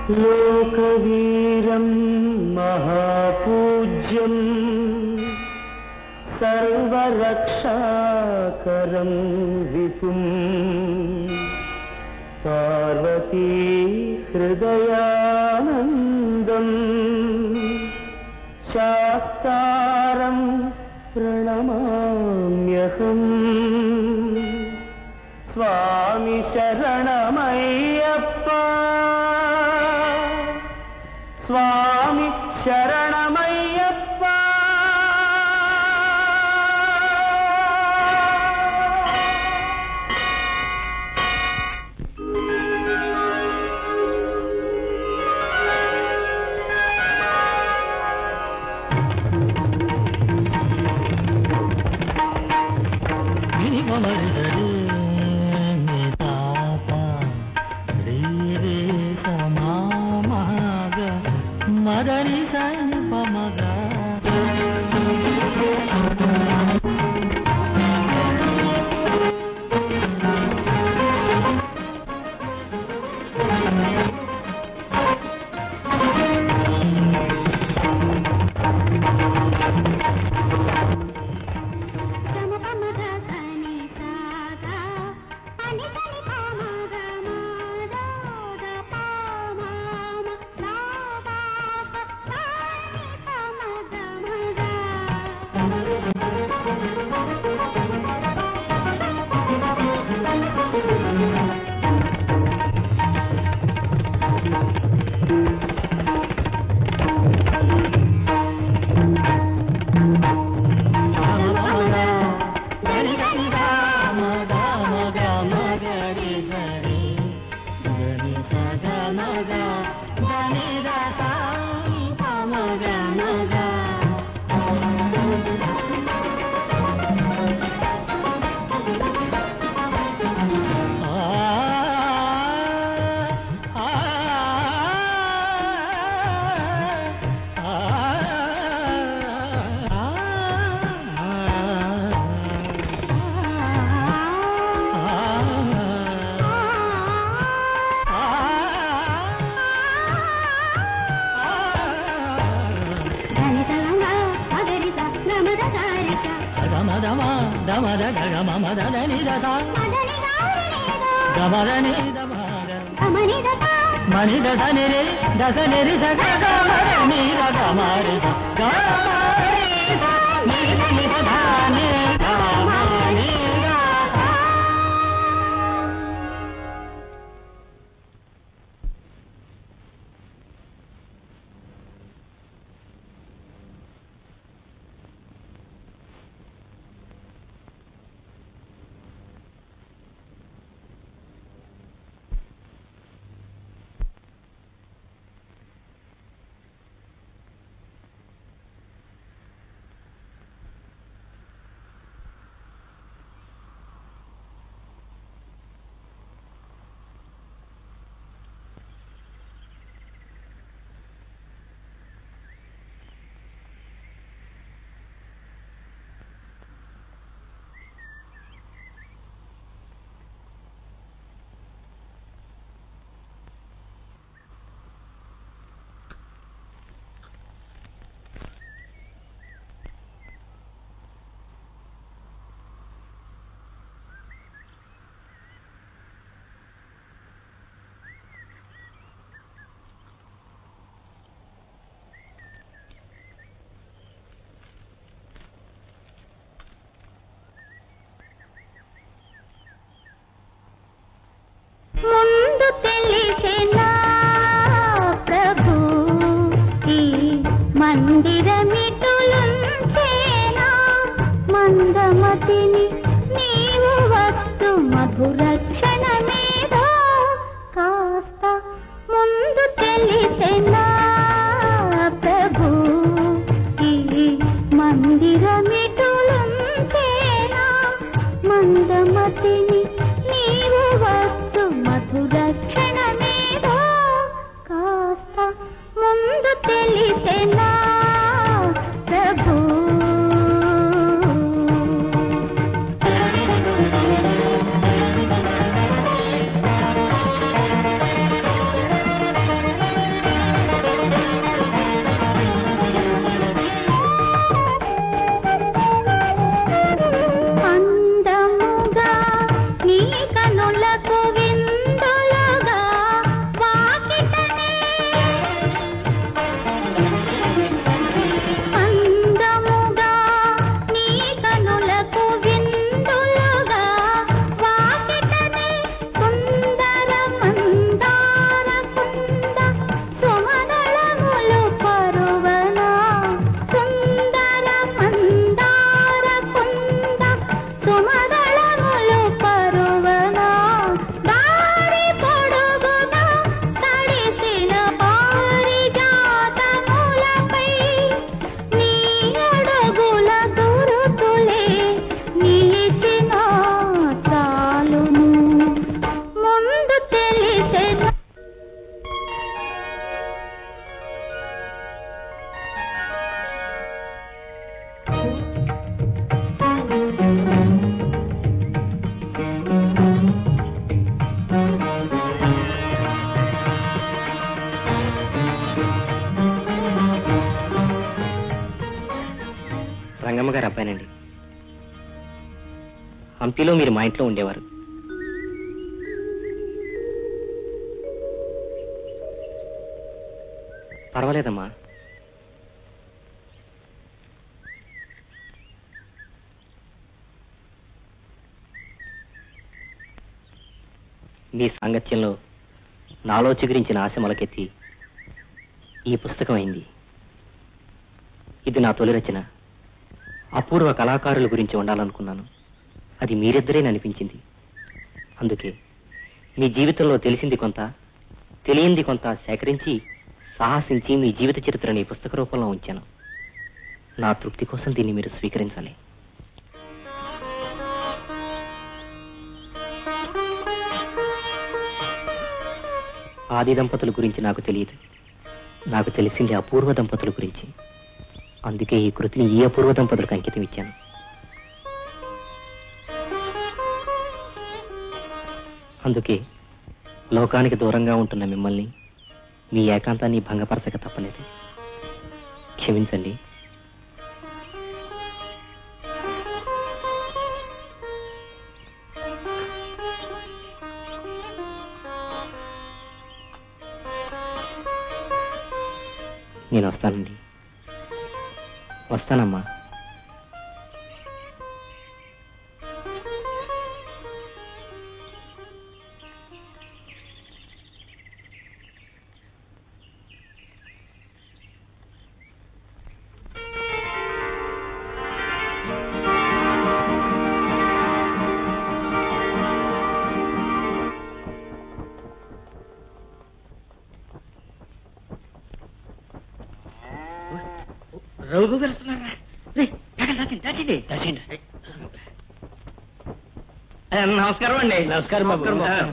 లోకవీరం మహాపూజ్యం సర్వరక్షాకరం విపుం పార్వతీ హృదయానందం శాస్త్రం ప్రణమామ్యహం స్వామి శరణమయ్యప్ప స్వామి శరణమయ్యప్ప మదని సని పమగా మణి దశ నిరి దశ నిరి సగ గమరి రగ మరి ముందు తెలిసిన ప్రభు ఈ మందిరమిటులుంచేనా మందమతిని నీవు వస్తు మధురక్షణ మీద కాస్త ముందు తెలిసిన ప్రభు ఈ మందిరమిటులుంచేనా మందమతిని నీవు వస్తు మధురక్షణ మీద కాస్త ముందు తెలిసెనా ప్రభు ఆ గారి అబ్బాయినండి హంపీలో మీరు మా ఇంట్లో ఉండేవారు పర్వాలేదమ్మా మీ సాంగత్యంలో నాలో చిగురించిన ఆశ మొలకెత్తి ఈ పుస్తకం అయింది ఇది నా తొలి రచన అపూర్వ కళాకారుల గురించి ఉండాలనుకున్నాను అది మీరిద్దరే అనిపించింది అందుకే మీ జీవితంలో తెలిసింది కొంత తెలియంది కొంత సేకరించి సాహసించి మీ జీవిత చరిత్రని ఈ పుస్తక రూపంలో ఉంచాను నా తృప్తి కోసం దీన్ని మీరు స్వీకరించాలి ఆది దంపతుల గురించి నాకు తెలియదు నాకు తెలిసింది అపూర్వ దంపతుల గురించి అందుకే ఈ కృతిని ఈ అపూర్వ దంపతులకు అంకితం ఇచ్చాను అందుకే లోకానికి దూరంగా ఉంటున్న మిమ్మల్ని మీ ఏకాంతాన్ని భంగపరచక తప్పలేదు క్షమించండి నేను వస్తానండి వస్తానమ్మా రఘు గారు వస్తున్నారా రే, ఎక్కడ దాచండి దాచండి దాచండి నమస్కారం అండి నమస్కారం బాబు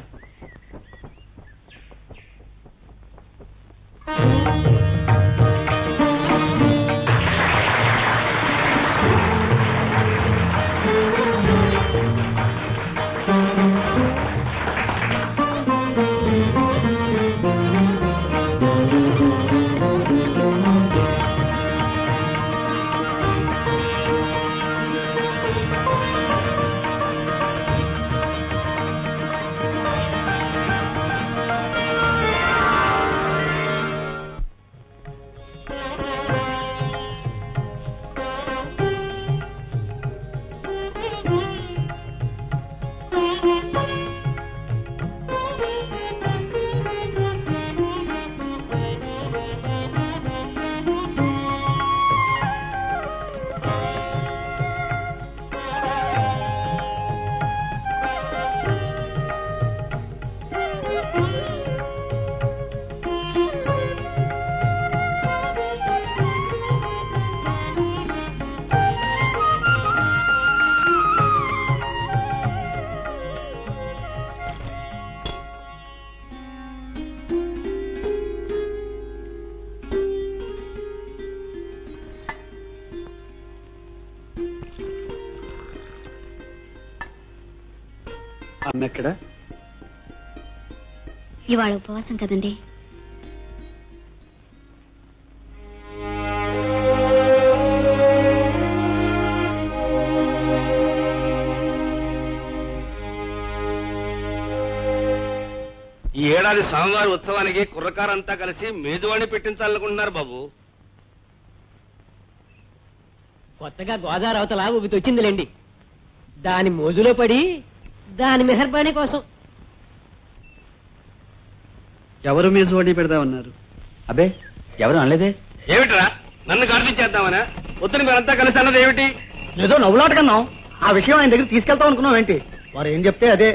అమ్మ ఎక్కడ ఇవాళ ఉపవాసం కదండి ఈ ఏడాది స్వామివారి ఉత్సవానికి కుర్రకారంతా కలిసి మేజువాణి పెట్టించాలనుకుంటున్నారు బాబు కొత్తగా గోదావరి అవతల ఒకటి వచ్చిందిలేండి దాని మోజులో పడి దాని మెహర్బానీ కోసం ఎవరు మీ జోడి పెడదామన్నారు అబ్బే ఎవరు అనలేదే ఏమిట్రా నన్ను చేద్దామనా పొద్దున మీరంతా కలిసి అన్నది ఏమిటి ఏదో నవ్వులాట కన్నాం ఆ విషయం ఆయన దగ్గర తీసుకెళ్తాం అనుకున్నాం ఏంటి వారు ఏం చెప్తే అదే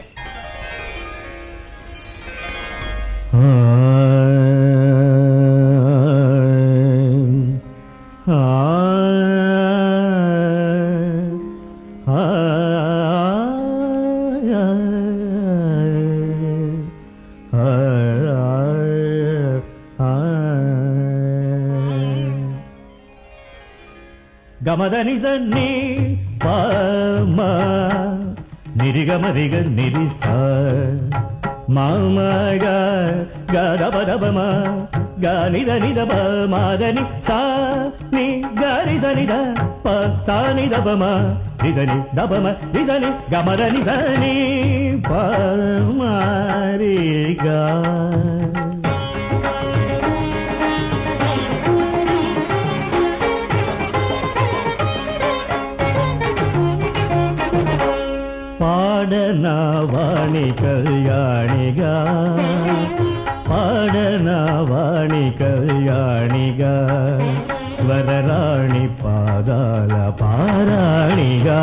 గమదని సన్ని పామ నిరిగమరిగ నిరిస మామగ గదబదబమ గానిద నిద ప మాదని సా ని గారిద నిద ప సా ని దబమ నిదని దబమ నిదని గమర నిదని ప మారి గా పాడనా వాణి కళ్యాణిగా పాడనా వాణి కళ్యాణిగా స్వరరాణి పాదాల పారాణిగా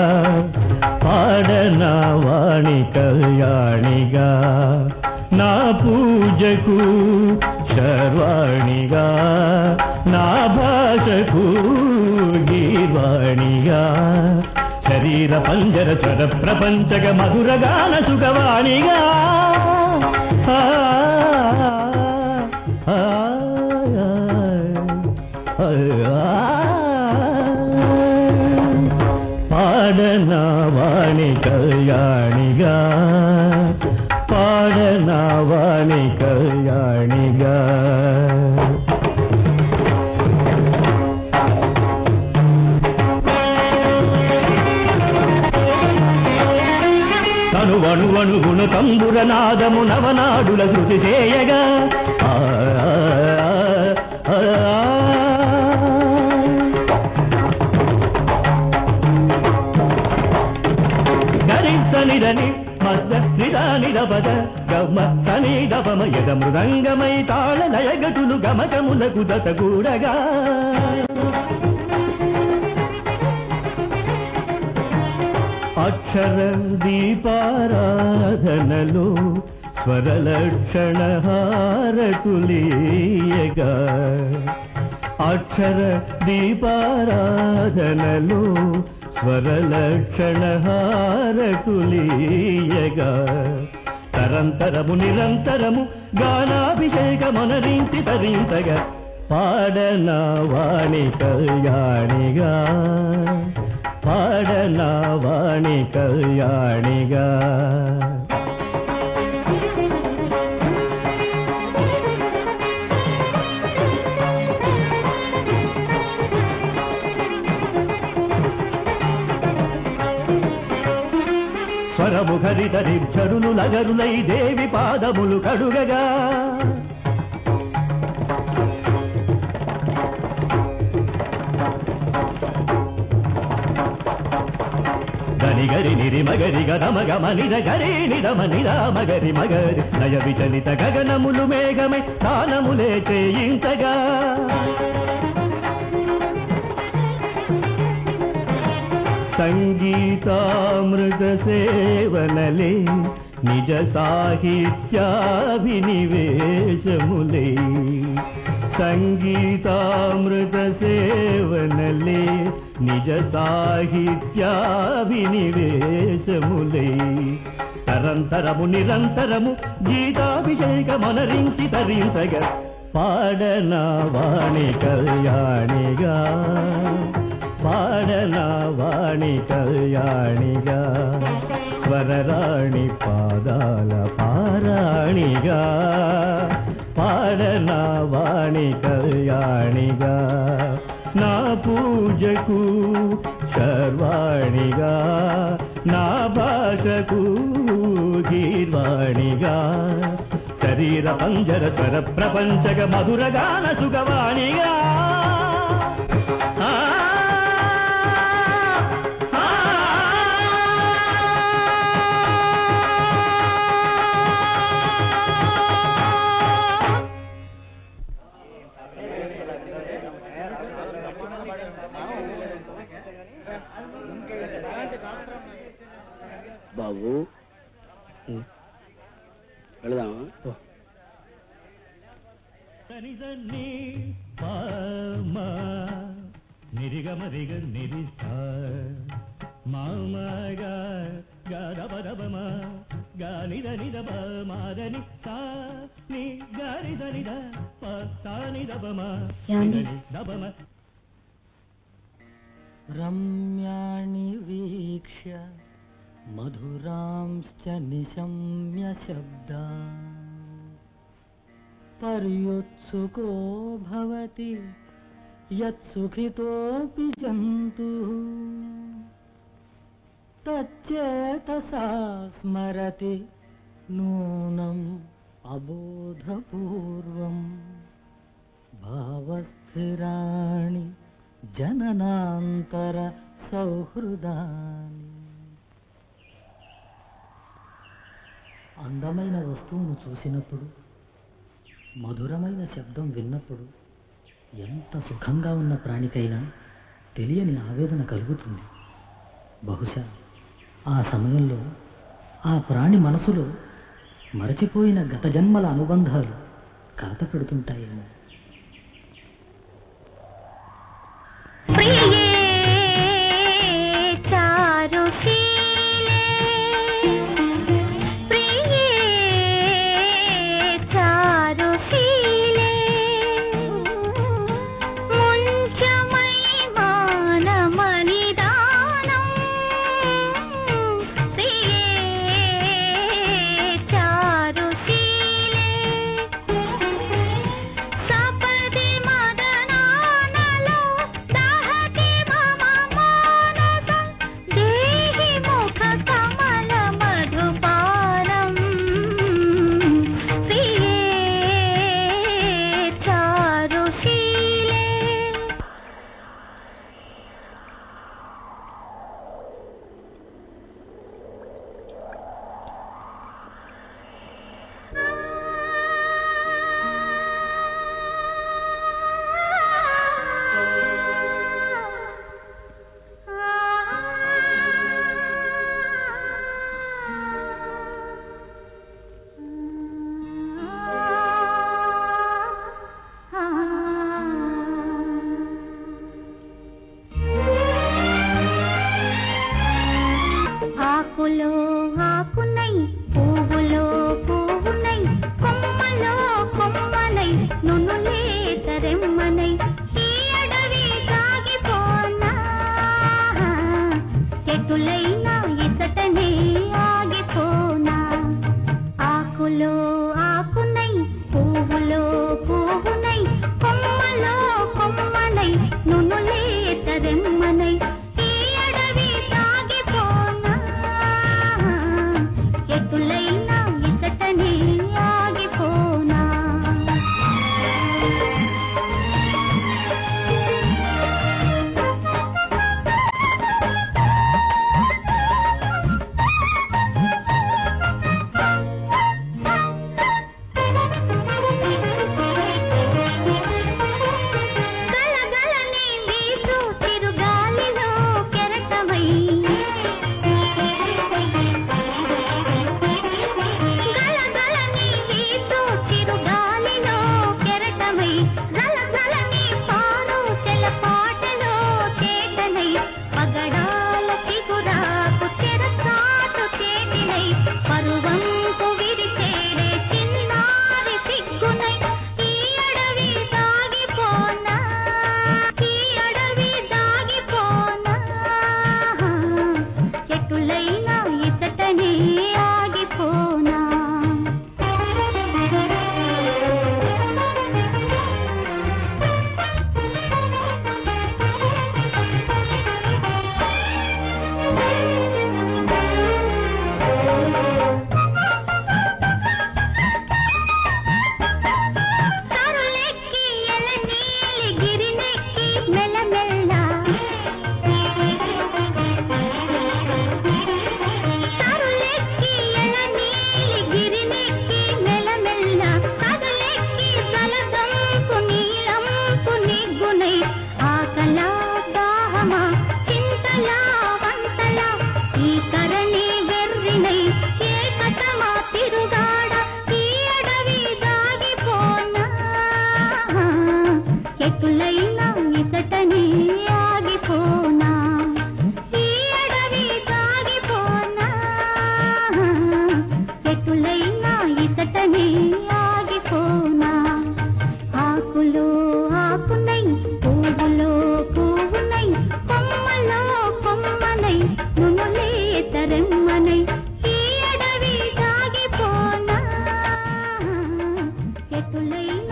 పాడనా వాణి కళ్యాణిగా నా పూజకు శర్వాణిగా నా భాషకు గీర్వాణిగా శరీర పంజర స్వర ప్రపంచగ మధురగాన సుఖవాణిగా ఆ, ఆ, ఆ, పాడనా వాణి కళ్యాణిగా పాడనా వాణి కళ్యాణిగా తను వణువణుగును తంబుర నాదము నవనాడుల శృతి చేయగా ఆ, ఆ, ఆ, గరిసనిదని మద్ద నిదానిదపద గమ సనిదపమ యద మృదంగమై తాళ లయగటులు గమకములకు దతగూడగా అక్షర దీపారాధనలో స్వరలక్షణ హారతులీయగా అక్షర దీపారాధనలో స్వరలక్షణ హారతులీయగా తరంతరము నిరంతరము గానాభిషేకమనరించి తరించగా పాడనా వాణి కళ్యాణిగా పాడనా వాణి కళ్యాణిగా స్వరము హరితరిచ్చరులు లగరులై దేవి పాదములు కడుగగా గని గరి నిరి మగరి గదమ గమ నిద గరి నిదమ నిదా మగరి మగరి నయ విచలిత గగనములు మేఘమై దానములే చేయించగా సంగీతామృత సేవనలే నిజ సాహిత్యాభినివేశములే సంగీతామృత సేవనలే నిజ సాహిత్యాభినివేశములే తరంతరము నిరంతరము గీతాభిషేకమనరించి తరించగ పాడనా వాణి కళ్యాణిగా పాడనా వాణి కళ్యాణిగా స్వరరాణి పాదాల పారాణిగా పాడనా వాణి కళ్యాణిగా నా పూజకు శర్వాణిగా నా భాషకు గీర్వాణిగా శరీర పంజర స్వర ప్రపంచక మధురగాన సుఖవాణిగా ఆ, ఆ, బాబు వెళదామా సనిదన్ని పామ నిరిగమరిగ నిరిస మామగ గరబరబమ గానిద నిదబ మాదని సా ని గారిద నిద ప సా నిదబమ ఏమండి? దబమ రమ్యాణి వీక్ష్య మధురాంశ్చ నిశమ్య శబ్దా పర్యుత్సుకో భవతి యత్సుఖితోపి జంతు తచ్చేతసా స్మరతి నూనం అబోధపూర్వం భావస్థిరాణి జననాంతర సౌహృదాని అందమైన వస్తువును చూసినప్పుడు మధురమైన శబ్దం విన్నప్పుడు ఎంత సుఖంగా ఉన్న ప్రాణికైనా తెలియని ఆవేదన కలుగుతుంది బహుశా ఆ సమయంలో ఆ ప్రాణి మనసులో మరచిపోయిన గత జన్మల అనుబంధాలు కలత పెడుతుంటాయేమో ప్రియే చారుశీలే ప్రియే చారుశీలే ముంచమై మానమనిదానం ప్రియే చారుశీలే సపది మదనానలో దహతి మమ మానసం దేహి ముఖ కమల మధుపానం ప్రియే చారుశీలే ఆకులో ఆకునై పువ్వులో పువ్వునై కొమ్మలో కొమ్మనై నునులే తరెమ్మనై ఈ అడవి సాగిపోనా ఎటులైనా ఇతటనే ఆగిపోనా ఆకులో ఆకునై పువ్వులో పువ్వునై కొమ్మలో కొమ్మనై నునులే తరెమ్మనై ఈ అడవి సాగిపోనా ఎటులైనా ఇతటనే ఆగిపోనా గలగలని వీసు తిరుగాలిలో కెరటమై గలగలని వీసు తిరుగాలిలో కెరటమై గలగలని పారు తెలపాటలో చేతనై పగడాల చిగురాకు తెరసాటు చేతినై పరువంకు విరిచేడే చిన్నారి సిగ్గునై ఈ అడవి దాగిపోనా ఈ అడవి దాగిపోనా ఎటులైనా ఇతటనే ఆగిపోనా తరులెక్కి ఎలనీలి గిరినెక్కి మెల్లమెల్ల తరులెక్కి ఎలనీలి గిరినెక్కి మెల్లమెల్ల కదలెక్కి జలదంపు నీలంపు నిగ్గునై ఆకలా దాహమా చింతలా వంతలా ఈ కరణి వెర్రినై ఏకతమా తిరుగాడ ఈ అడవి దాగిపోనా ఎటులైనా ఇతటనే ఆగిపోనా ఈ అడవి దాగిపోనా ఎటులైనా ఇతటనే ఆగిపోనా ఆకులో ఆకునై పువ్వులో పువ్వునై కొమ్మలో కొమ్మనై నునులే తరెమ్మనై ఈ అడవి దాగిపోనా ఎటులైనా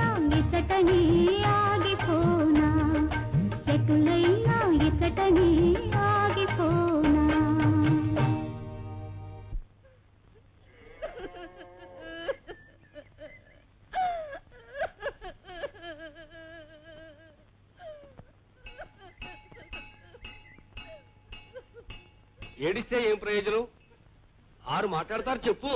ఏడిస్తే ఏం ప్రయోజనం ఆరు మాట్లాడతారు చెప్పు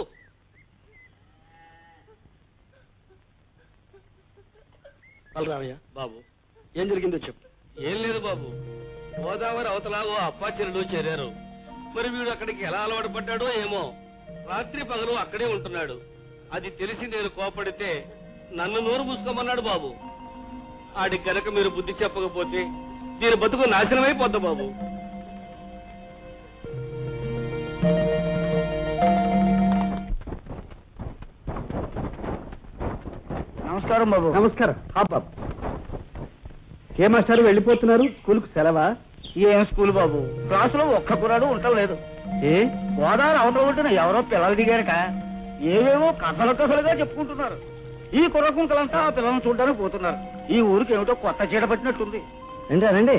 బలరామయ్య బాబు ఏం జరిగిందో చెప్పు ఏం లేదు బాబు గోదావరి అవతల ఓ అప్పాచెరుడు చేరారు మరి వీడు అక్కడికి ఎలా అలవాటు పడ్డాడో ఏమో రాత్రి పగలు అక్కడే ఉంటున్నాడు అది తెలిసి నేను కోపడితే నన్ను నోరు మూసుకోమన్నాడు బాబు ఆడి కనుక మీరు బుద్ధి చెప్పకపోతే దీని బతుకు నాశనమైపోద్ది బాబు నమస్కారం బాబు నమస్కారం హా బాబు ఏ మాస్టారు వెళ్ళిపోతున్నారు స్కూల్కు సెలవా ఏం స్కూల్ బాబు క్లాసులో ఒక్క కురాడు ఉండలేదు ఏ గోదావరి అవతల ఉంటున్న ఎవరో పిల్లలు దిగారట ఏవేవో కథలు కథలుగా చెప్పుకుంటున్నారు ఈ కుర్రకుంకలంతా ఆ పిల్లలను చూడడానికి పోతున్నారు ఈ ఊరికి ఏమిటో కొత్త చీడ పట్టినట్టుంది రండి రండి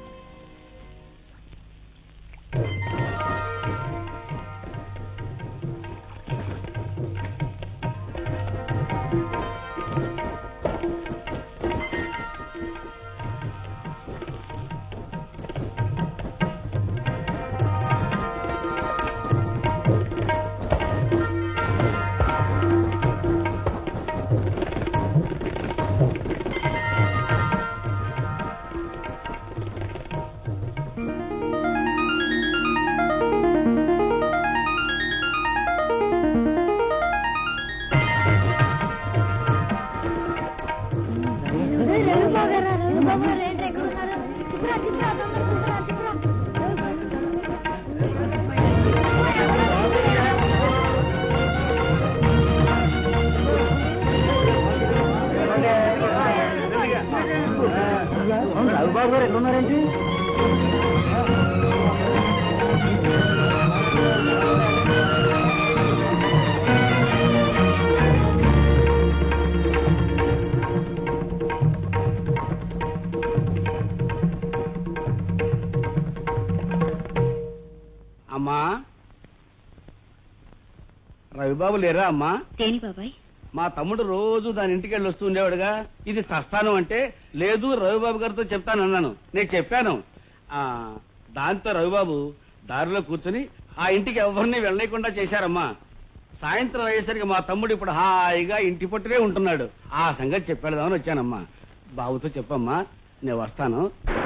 రవిబాబు గారు ఎన్నున్నారేంటి అమ్మా రవిబాబు లేరా అమ్మా దేని బాబాయ్ మా తమ్ముడు రోజు దాని ఇంటికి వెళ్ళి వస్తూ ఉండేవాడుగా ఇది చస్తాను అంటే లేదు రవిబాబు గారితో చెప్తాను అన్నాను నేను చెప్పాను ఆ దాంతో రవిబాబు దారిలో కూర్చుని ఆ ఇంటికి ఎవరిని వెళ్ళలేకుండా చేశారమ్మా సాయంత్రం అయ్యేసరికి మా తమ్ముడు ఇప్పుడు హాయిగా ఇంటి పట్టునే ఉంటున్నాడు ఆ సంగతి చెప్పేద్దామని వచ్చానమ్మా బాబుతో చెప్పమ్మా నేను వస్తాను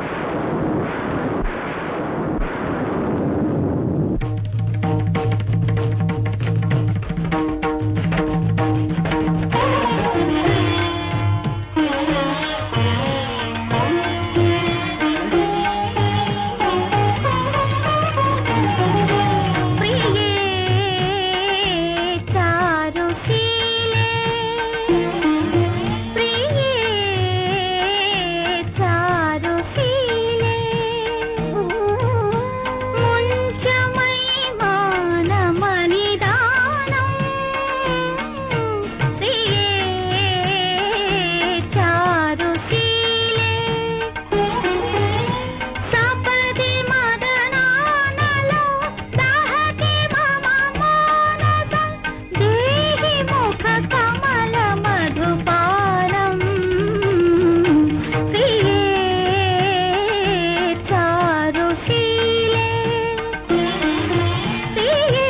ప్రియే చారుశీలే ప్రియే చారుశీలే ముంచమై మానమనిదానం ప్రియే చారుశీలే సపది మదనానలో దాహతి మమ మానసం దేహి ముఖ కమల మధుపానం ప్రియే చారుశీలే ప్రియే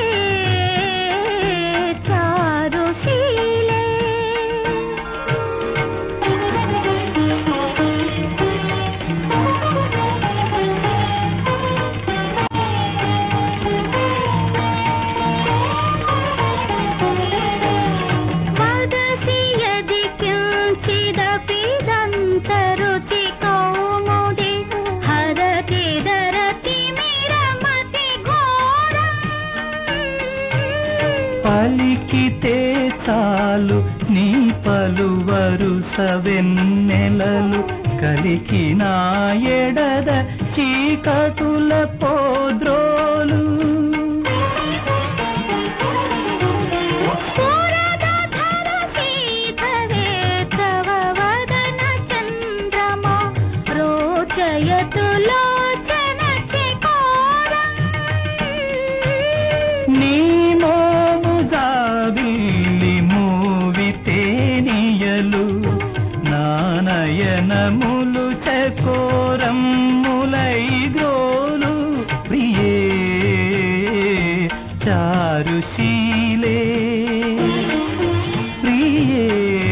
వదసి యది కించిదపి దంతరుచి కౌముది హరతి దరతి మిరమతి ఘోరం పలికితే చాలు నీ పలువరుస వెన్నెలలు కలికి నా ఎడద చీకటుల పోద్రోలు పూరదధర శీతవే తవ వదన చంద్రమా రోచయతు లోచన చికోరం నీ మోము జాబిల్లి మూవితే నియలు నానయనములు చకోరం ములై గ్రోలు ప్రియే చారుశీలే ప్రియే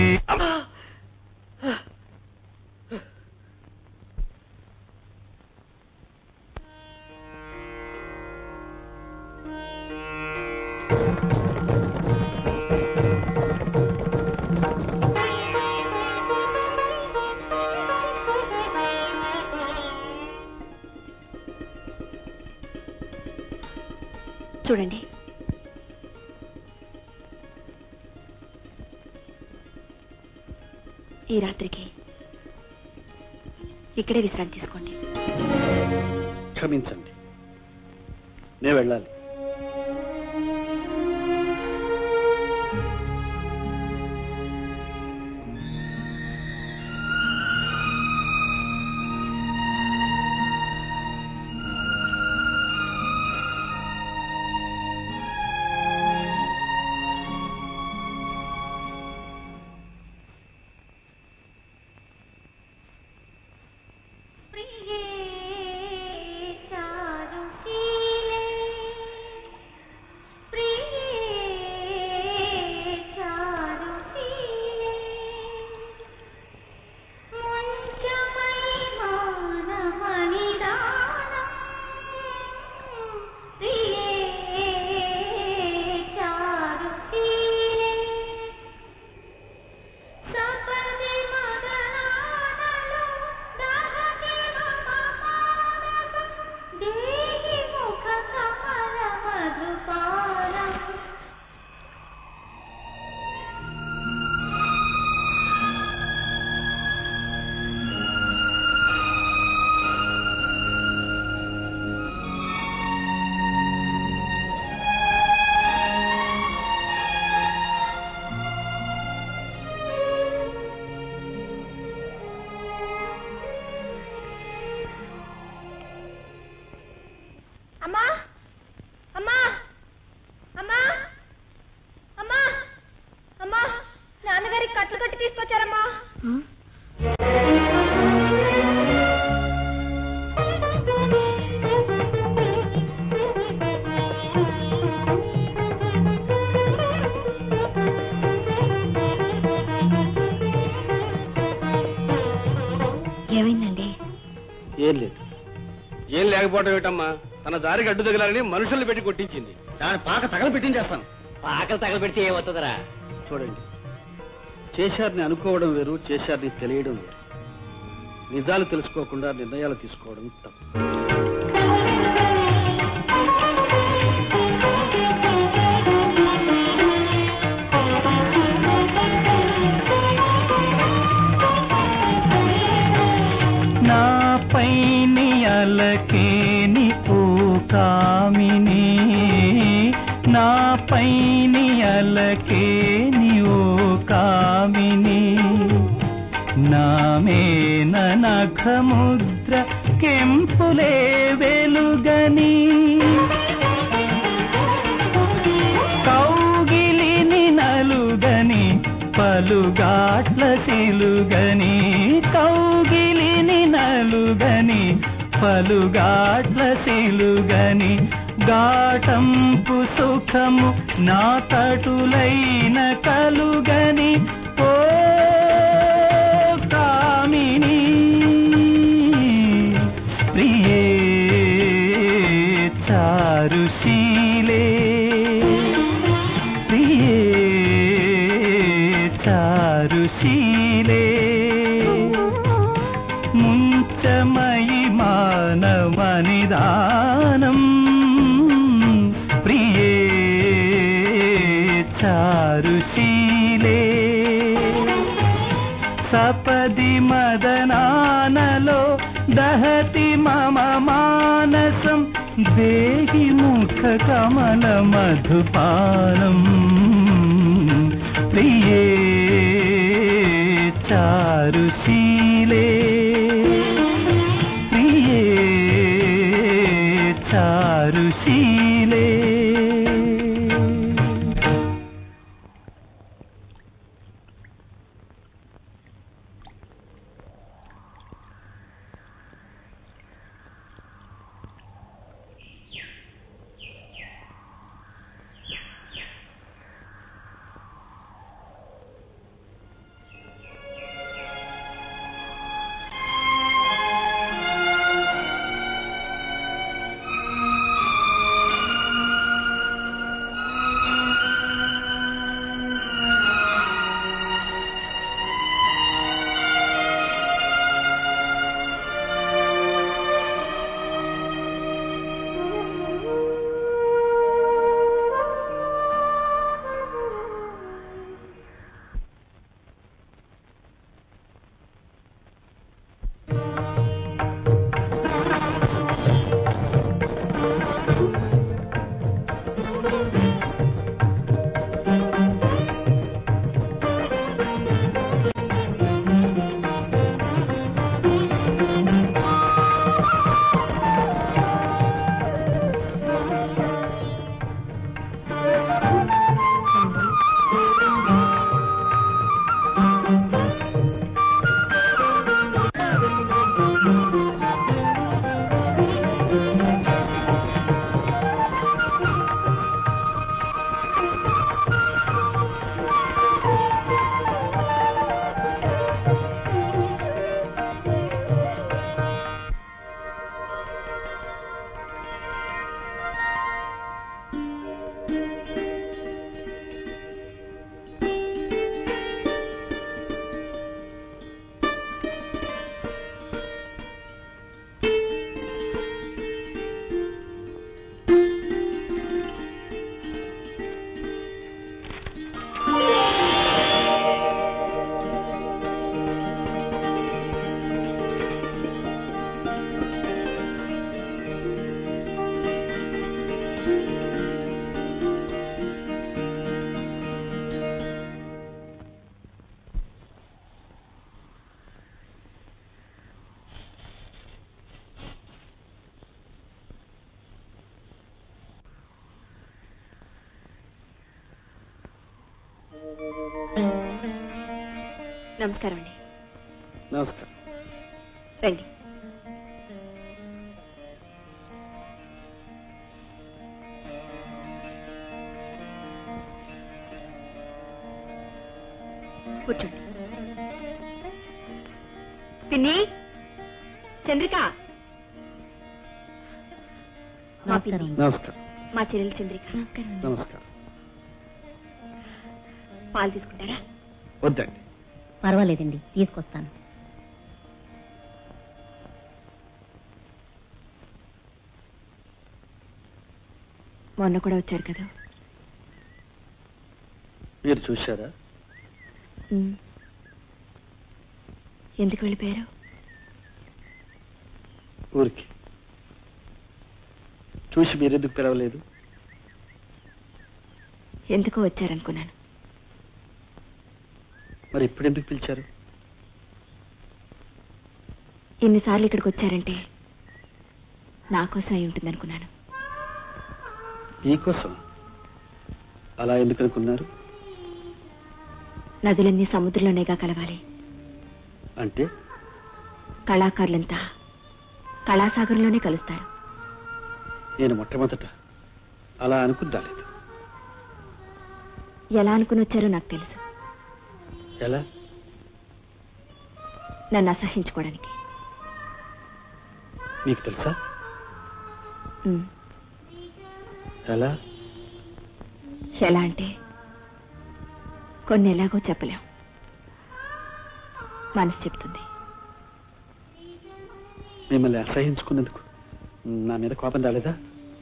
చూడండి ఈ రాత్రికి ఇక్కడే విశ్రాంతి తీసుకోండి క్షమించండి నేను వెళ్ళాలి ప్రియే చారుశీలే ప్రియే చారుశీలే ముంచమై మానమణిదానం ప్రియే చారుశీలే సపది మదనానలో దహతి మమ మానసం దేహి ముఖ కమల మధుపానం అమ్మా అమ్మా అమ్మా అమ్మా అమ్మా నాన్నగారికి కట్లు కట్టి తీసుకొచ్చారమ్మా ఏమైందండి ఏం లేదు ఏం లేకపోవడం ఏమిటమ్మా తన దారికి అడ్డు తగిలాలని మనుషుల్ని పెట్టి కొట్టించింది దాని పాక తగల పెట్టించేస్తాను పాకలు తగలబెడితే ఏమవుతుందిరా చూడండి చేశారని అనుకోవడం వేరు చేశారని తెలియడం వేరు నిజాలు తెలుసుకోకుండా నిర్ణయాలు తీసుకోవడం తప్పు నా పైని అలకేని ఓ కామిని నా పైని అలకేని ఓ కామిని నామేన నఖముద్ర కెంపులే వెలుగని కౌగిలిని నలుగని పలుగాట్ల సిలుగని కౌగిలిని నలుగని పలుగాట్ల సిలుగని గాటంపు సుఖము నా తటులైన కలుగని ఓ కామిని ప్రియే చారుశీలే ప్రియే చారుశీలే ముంచమయి మానవనిదానం ప్రియే చారుశీలే సపది మదనానలో దహతి మమ మానసం దేహి ముఖ కమల మధుపానం ప్రియే చారుశీలే ప్రియే చారుశీలే నమస్కారం అండి నమస్కారం రండి కూర్చోండి పిన్ని చంద్రిక మా పిన్ని నమస్కారం మా చెల్లెలు చంద్రిక నమస్కారం పాలు తీసుకుంటారా వద్దండి పర్వాలేదండి తీసుకొస్తాను మొన్న కూడా వచ్చారు కదా మీరు చూశారా ఉమ్. ఎందుకు వెళ్ళిపోయారు ఊరికి చూసి మీరెందుకు పిలవలేదు ఎందుకో వచ్చారనుకున్నాను మరి ఇప్పుడు ఎందుకు పిలిచారు ఇన్నిసార్లు ఇక్కడికి వచ్చారంటే నా కోసం అయి ఉంటుందనుకున్నాను మీకోసం అలా ఎందుకు అనుకున్నారు నదులన్నీ సముద్రంలోనేగా కలవాలి అంటే కళాకారులంతా కళాసాగరంలోనే కలుస్తారు నేను మొట్టమొదట అలా అనుకుని రాలేదు ఎలా అనుకుని వచ్చారో నాకు తెలుసు ఎలా నన్ను అసహించుకోవడానికి మీకు తెలుసా ఉమ్. ఎలా ఎలా అంటే కొన్ని ఎలాగో చెప్పలేం మనసు చెప్తుంది మిమ్మల్ని అసహించుకున్నందుకు నా మీద కోపం రాలేదా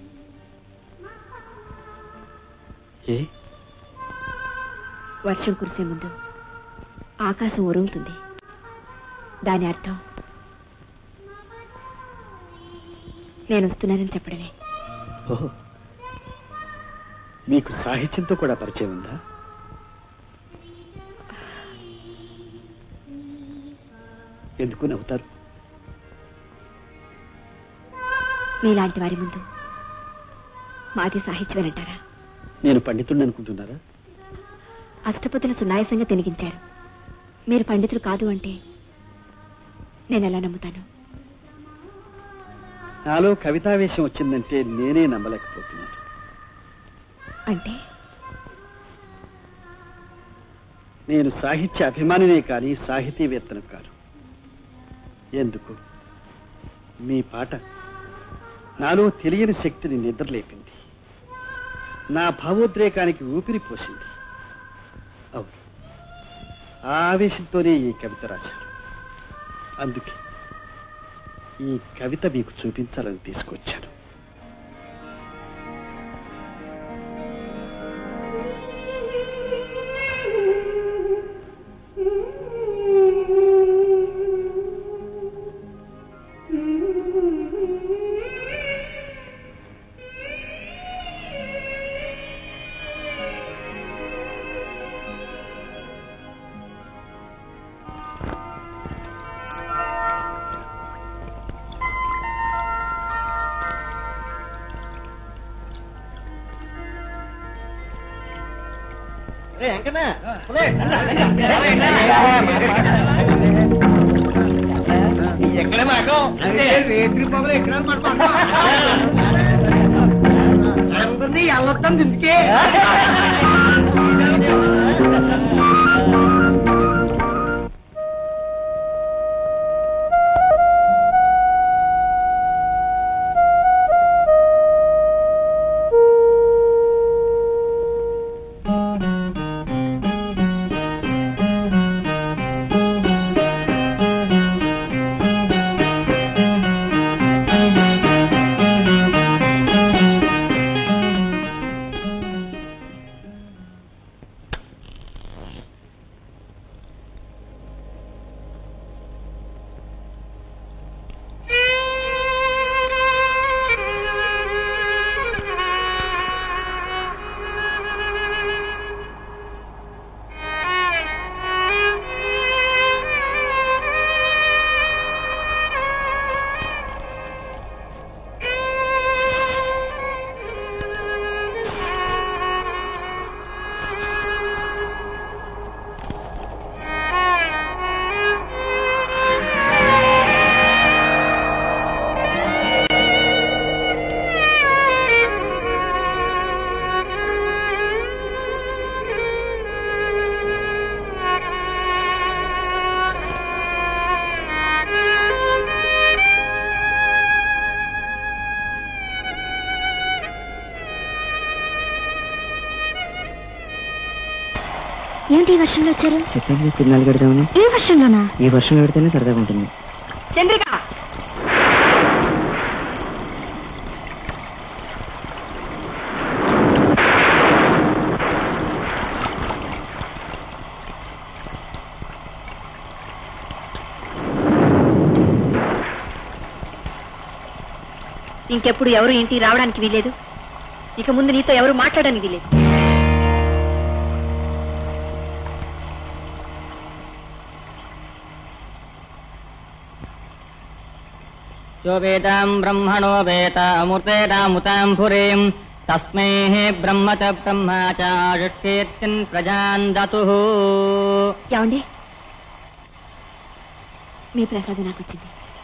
ఏ వర్షం కురిసే ముందు ఆకాశం ఉరుగుతుంది దాని అర్థం నేను వస్తున్నానని చెప్పడమే ఓహో మీకు సాహిత్యంతో కూడా పరిచయం ఉందా ఎందుకు నవ్వుతారు మీలాంటి వారి ముందు మాది సాహిత్యమేనంటారా నేను పండితుడిని అనుకుంటున్నారా అష్టపతుల సునాయాసంగా తినిగించారు మీరు పండితులు కాదు అంటే నేను ఎలా నమ్ముతాను నాలో కవితావేశం వచ్చిందంటే నేనే నమ్మలేకపోతున్నాను అంటే నేను సాహిత్య అభిమానినే కానీ సాహితీవేత్తను కాదు ఎందుకు మీ పాట నాలో తెలియని శక్తిని నిద్రలేపింది నా భావోద్రేకానికి ఊపిరి పోసింది అవును ఆ ఆవేశంతోనే ఈ కవిత రాశాను అందుకే ఈ కవిత మీకు చూపించాలని తీసుకొచ్చాను ఎక్కడ మాట రేత్రి పొగలు ఎక్కడ అనుకుంది ఎల్లొద్దాం దించుకే ఏంటి ఈ వర్షంలో వచ్చారు చెప్పండి తిరునాళ్ళు పెడదామని ఈ వర్షంలోనా ఈ వర్షం పెడితేనే సరదాగా ఉంటుంది చంద్రిక ఇంకెప్పుడు ఎవరు ఇంటికి రావడానికి వీలేదు ఇక ముందు నీతో ఎవరు మాట్లాడడానికి వీలేదు శోభేతాం బ్రహ్మణో వేత అమృతేతాముతాం పురీం తస్మై బ్రహ్మ చ బ్రహ్మ చాక్షేత్తిన్ ప్రజాన్ దతు ఏమండి మీ ప్రసాదం నాకు వచ్చింది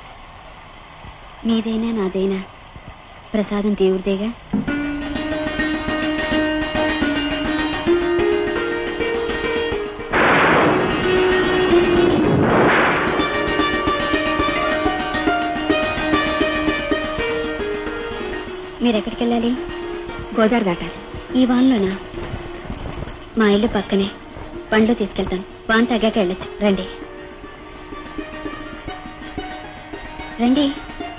మీదైనా నాదైనా ప్రసాదం దేవుడిదేగా మీరు ఎక్కడికి వెళ్ళాలి గోదావరి దాటాలి ఈ వాన్లోనా మా ఇల్లు పక్కనే బండ్లో తీసుకెళ్తాను వాన్ తగ్గాక వెళ్ళొచ్చు రండి రండి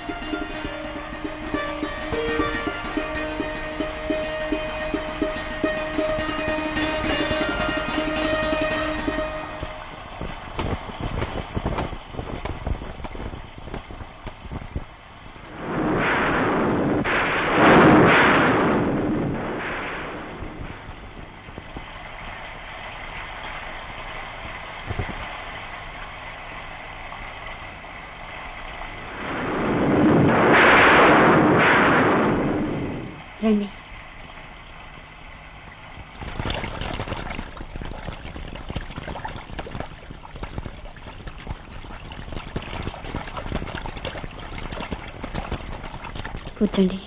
రండి కూర్చోండి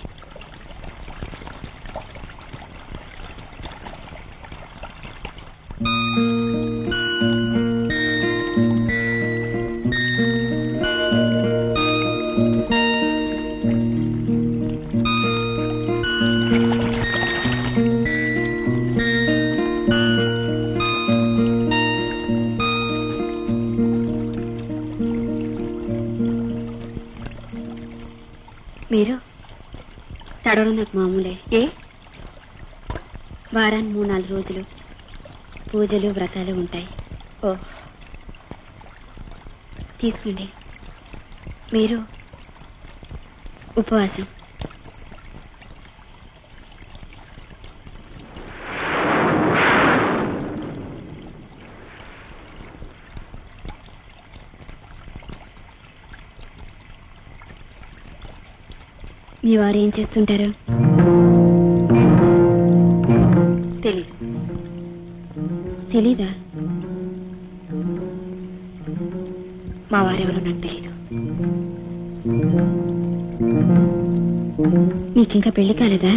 మీరు తడవడం నాకు మామూలే ఏ వారానికి మూడు నాలుగు రోజులు పూజలు వ్రతాలు ఉంటాయి ఓ తీసుకోండి మీరు ఉపవాసం మీ వారు ఏం చేస్తుంటారు తెలీదు తెలీదా మా వారెవరో నాకు తెలీదు మీకింకా పెళ్లి కాలేదా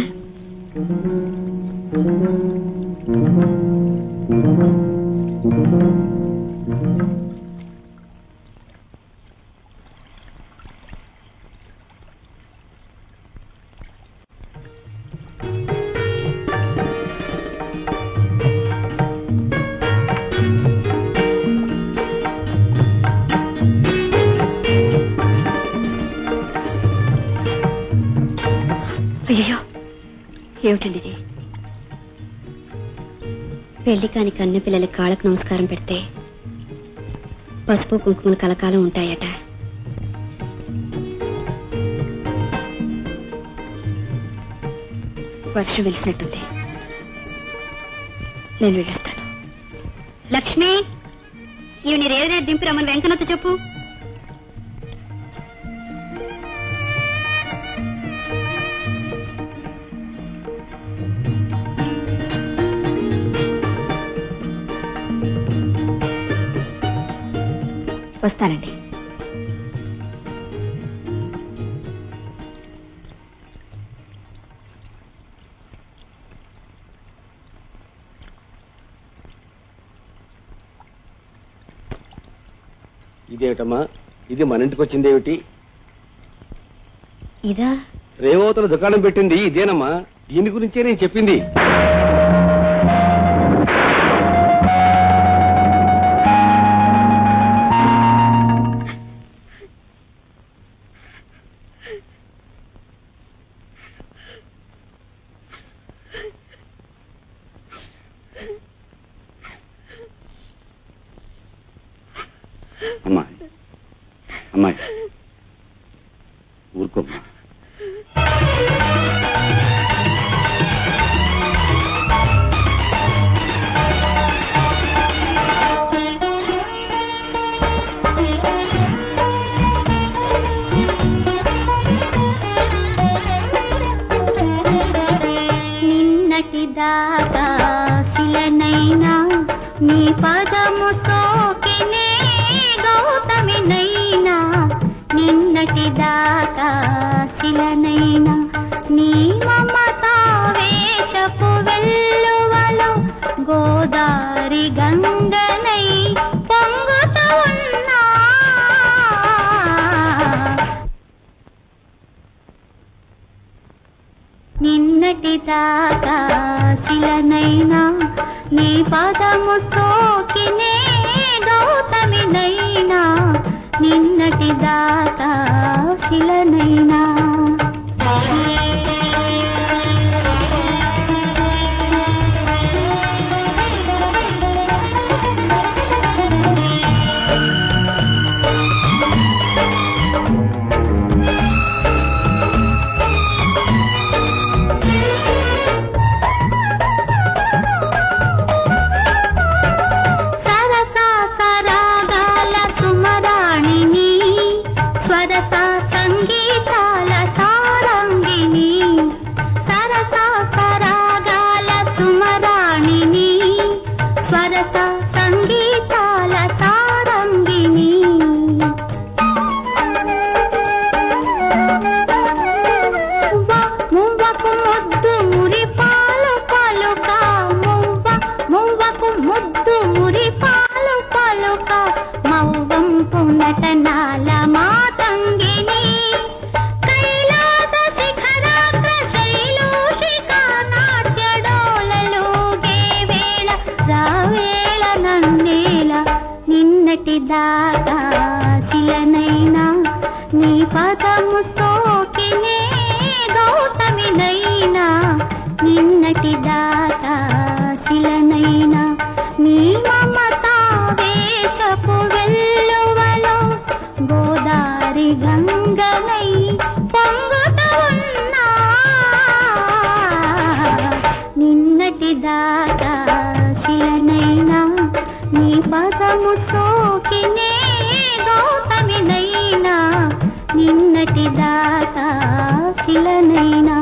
అయ్యో ఏమిటండి ఇది పెళ్లి కాని కన్నె పిల్లల కాళ్ళకు నమస్కారం పెడితే పసుపు కుంకుమలు కలకాలం ఉంటాయట వర్షం వెలిసినట్టుంది నేను వెళ్ళొస్తాను లక్ష్మి ఈవిని రేవరే దింపి రమ్మని వెంకనొత్త చెప్పు వస్తానండి ఇదేమిటమ్మా ఇది మన ఇంటికి వచ్చిందేమిటి ఇదా రేవోతల దుకాణం పెట్టింది ఇదేనమ్మా దీని గురించే నేను చెప్పింది అమ్మాయి అమ్మాయి ఊరుకోమ్మా నిన్నటి దాకా శిలనైనా నీ పదము సోకినే గౌతమినైనా నిన్నటి దాకా శిలనైనా నీ మమతావేశపు వెల్లువలో గోదారి గంగనై పొంగుతూ ఉన్నా నిన్నటి దాకా శిలనైనా నీ పదము సోకినే గౌతమినైనా నిన్నటి దాకా శిలనైనా సరసా సరాగాల సుమరాణిని స్వరస సంగీతాల సారంగిని సరసా సరాగాల సుమరాణిని స్వరస సంగీతాల సారంగిని మువ్వకు ముద్దు మురి పాలు పలుక మువ్వ మువ్వకు ముద్దు మురి పాలు పలుక మౌవంపు నటనాల మాతంగిని కైలాస శిఖరాగ్ర శైలోషిక నాట్యడోలలో వేళ రావేళ నందేల నిన్నటి దాకా శిలనైనా నీ పదము సోకినే గౌతమినైనా నిన్నటి దాకా శిలనైనా నీ మమతావేశపు వెల్లువలో గోదారి గంగనై పొంగుతూ ఉన్నా నిన్నటి దాకా శిలనైనా నీ పదము సోకినే గౌతమినైనా నిన్నటి దాకా శిలనైనా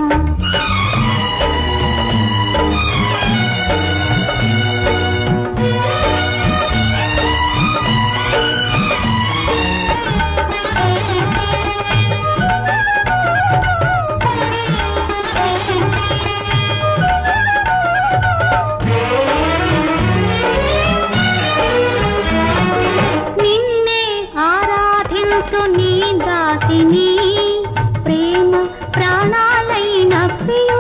నిన్నే ఆరాధించు నీ దాసిని ప్రేమ ప్రాణాలైన ప్రియ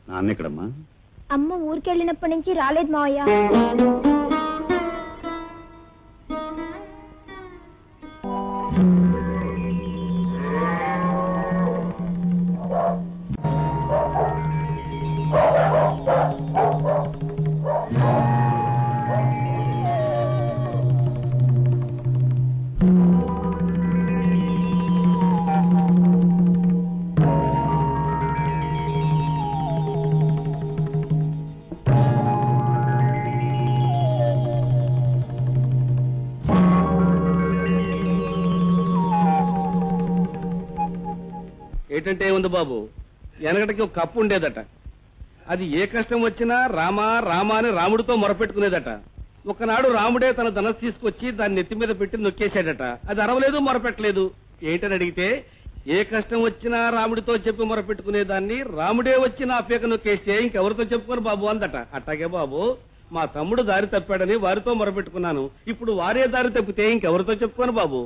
నాన్న ఎక్కడమ్మా అమ్మ ఊరికెళ్ళినప్పటి నుంచి రాలేదు మావయ్య ఏంటంటే ఉంది బాబు వెనకటికి ఒక కప్పు ఉండేదట అది ఏ కష్టం వచ్చినా రామా రామా అని రాముడితో మొరపెట్టుకునేదట ఒకనాడు రాముడే తన ధనస్సు తీసుకొచ్చి దాన్ని నెత్తి మీద పెట్టి నొక్కేశాడట అది అరవలేదు మొరపెట్టలేదు ఏంటని అడిగితే ఏ కష్టం వచ్చినా రాముడితో చెప్పి మొరపెట్టుకునే దాన్ని రాముడే వచ్చి నా పీక నొక్కేస్తే ఇంకెవరితో చెప్పుకొని బాబు అందట అట్టాగే బాబు మా తమ్ముడు దారి తప్పాడని వారితో మొరపెట్టుకున్నాను ఇప్పుడు వారే దారి తప్పితే ఇంకెవరితో చెప్పుకోను బాబు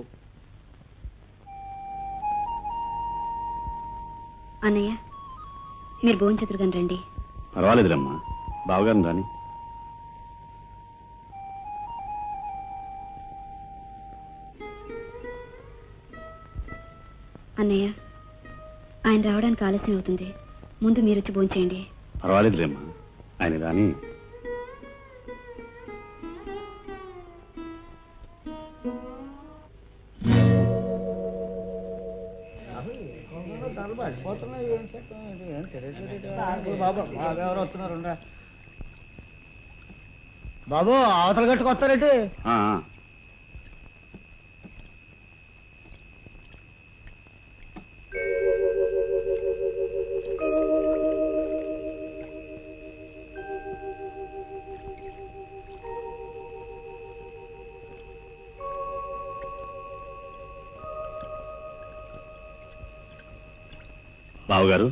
అన్నయ్య మీరు భోంచదురుగాని రండి పర్వాలేదులేమ్మా బావగారు రాని అన్నయ్య ఆయన రావడానికి ఆలస్యం అవుతుంది ముందు మీరు వచ్చి భోంచేయండి పర్వాలేదులేమ్మా ఆయన రాని బాబు అవతల గట్టుకొస్తారేంటి ఆ, ఆ. బావగారు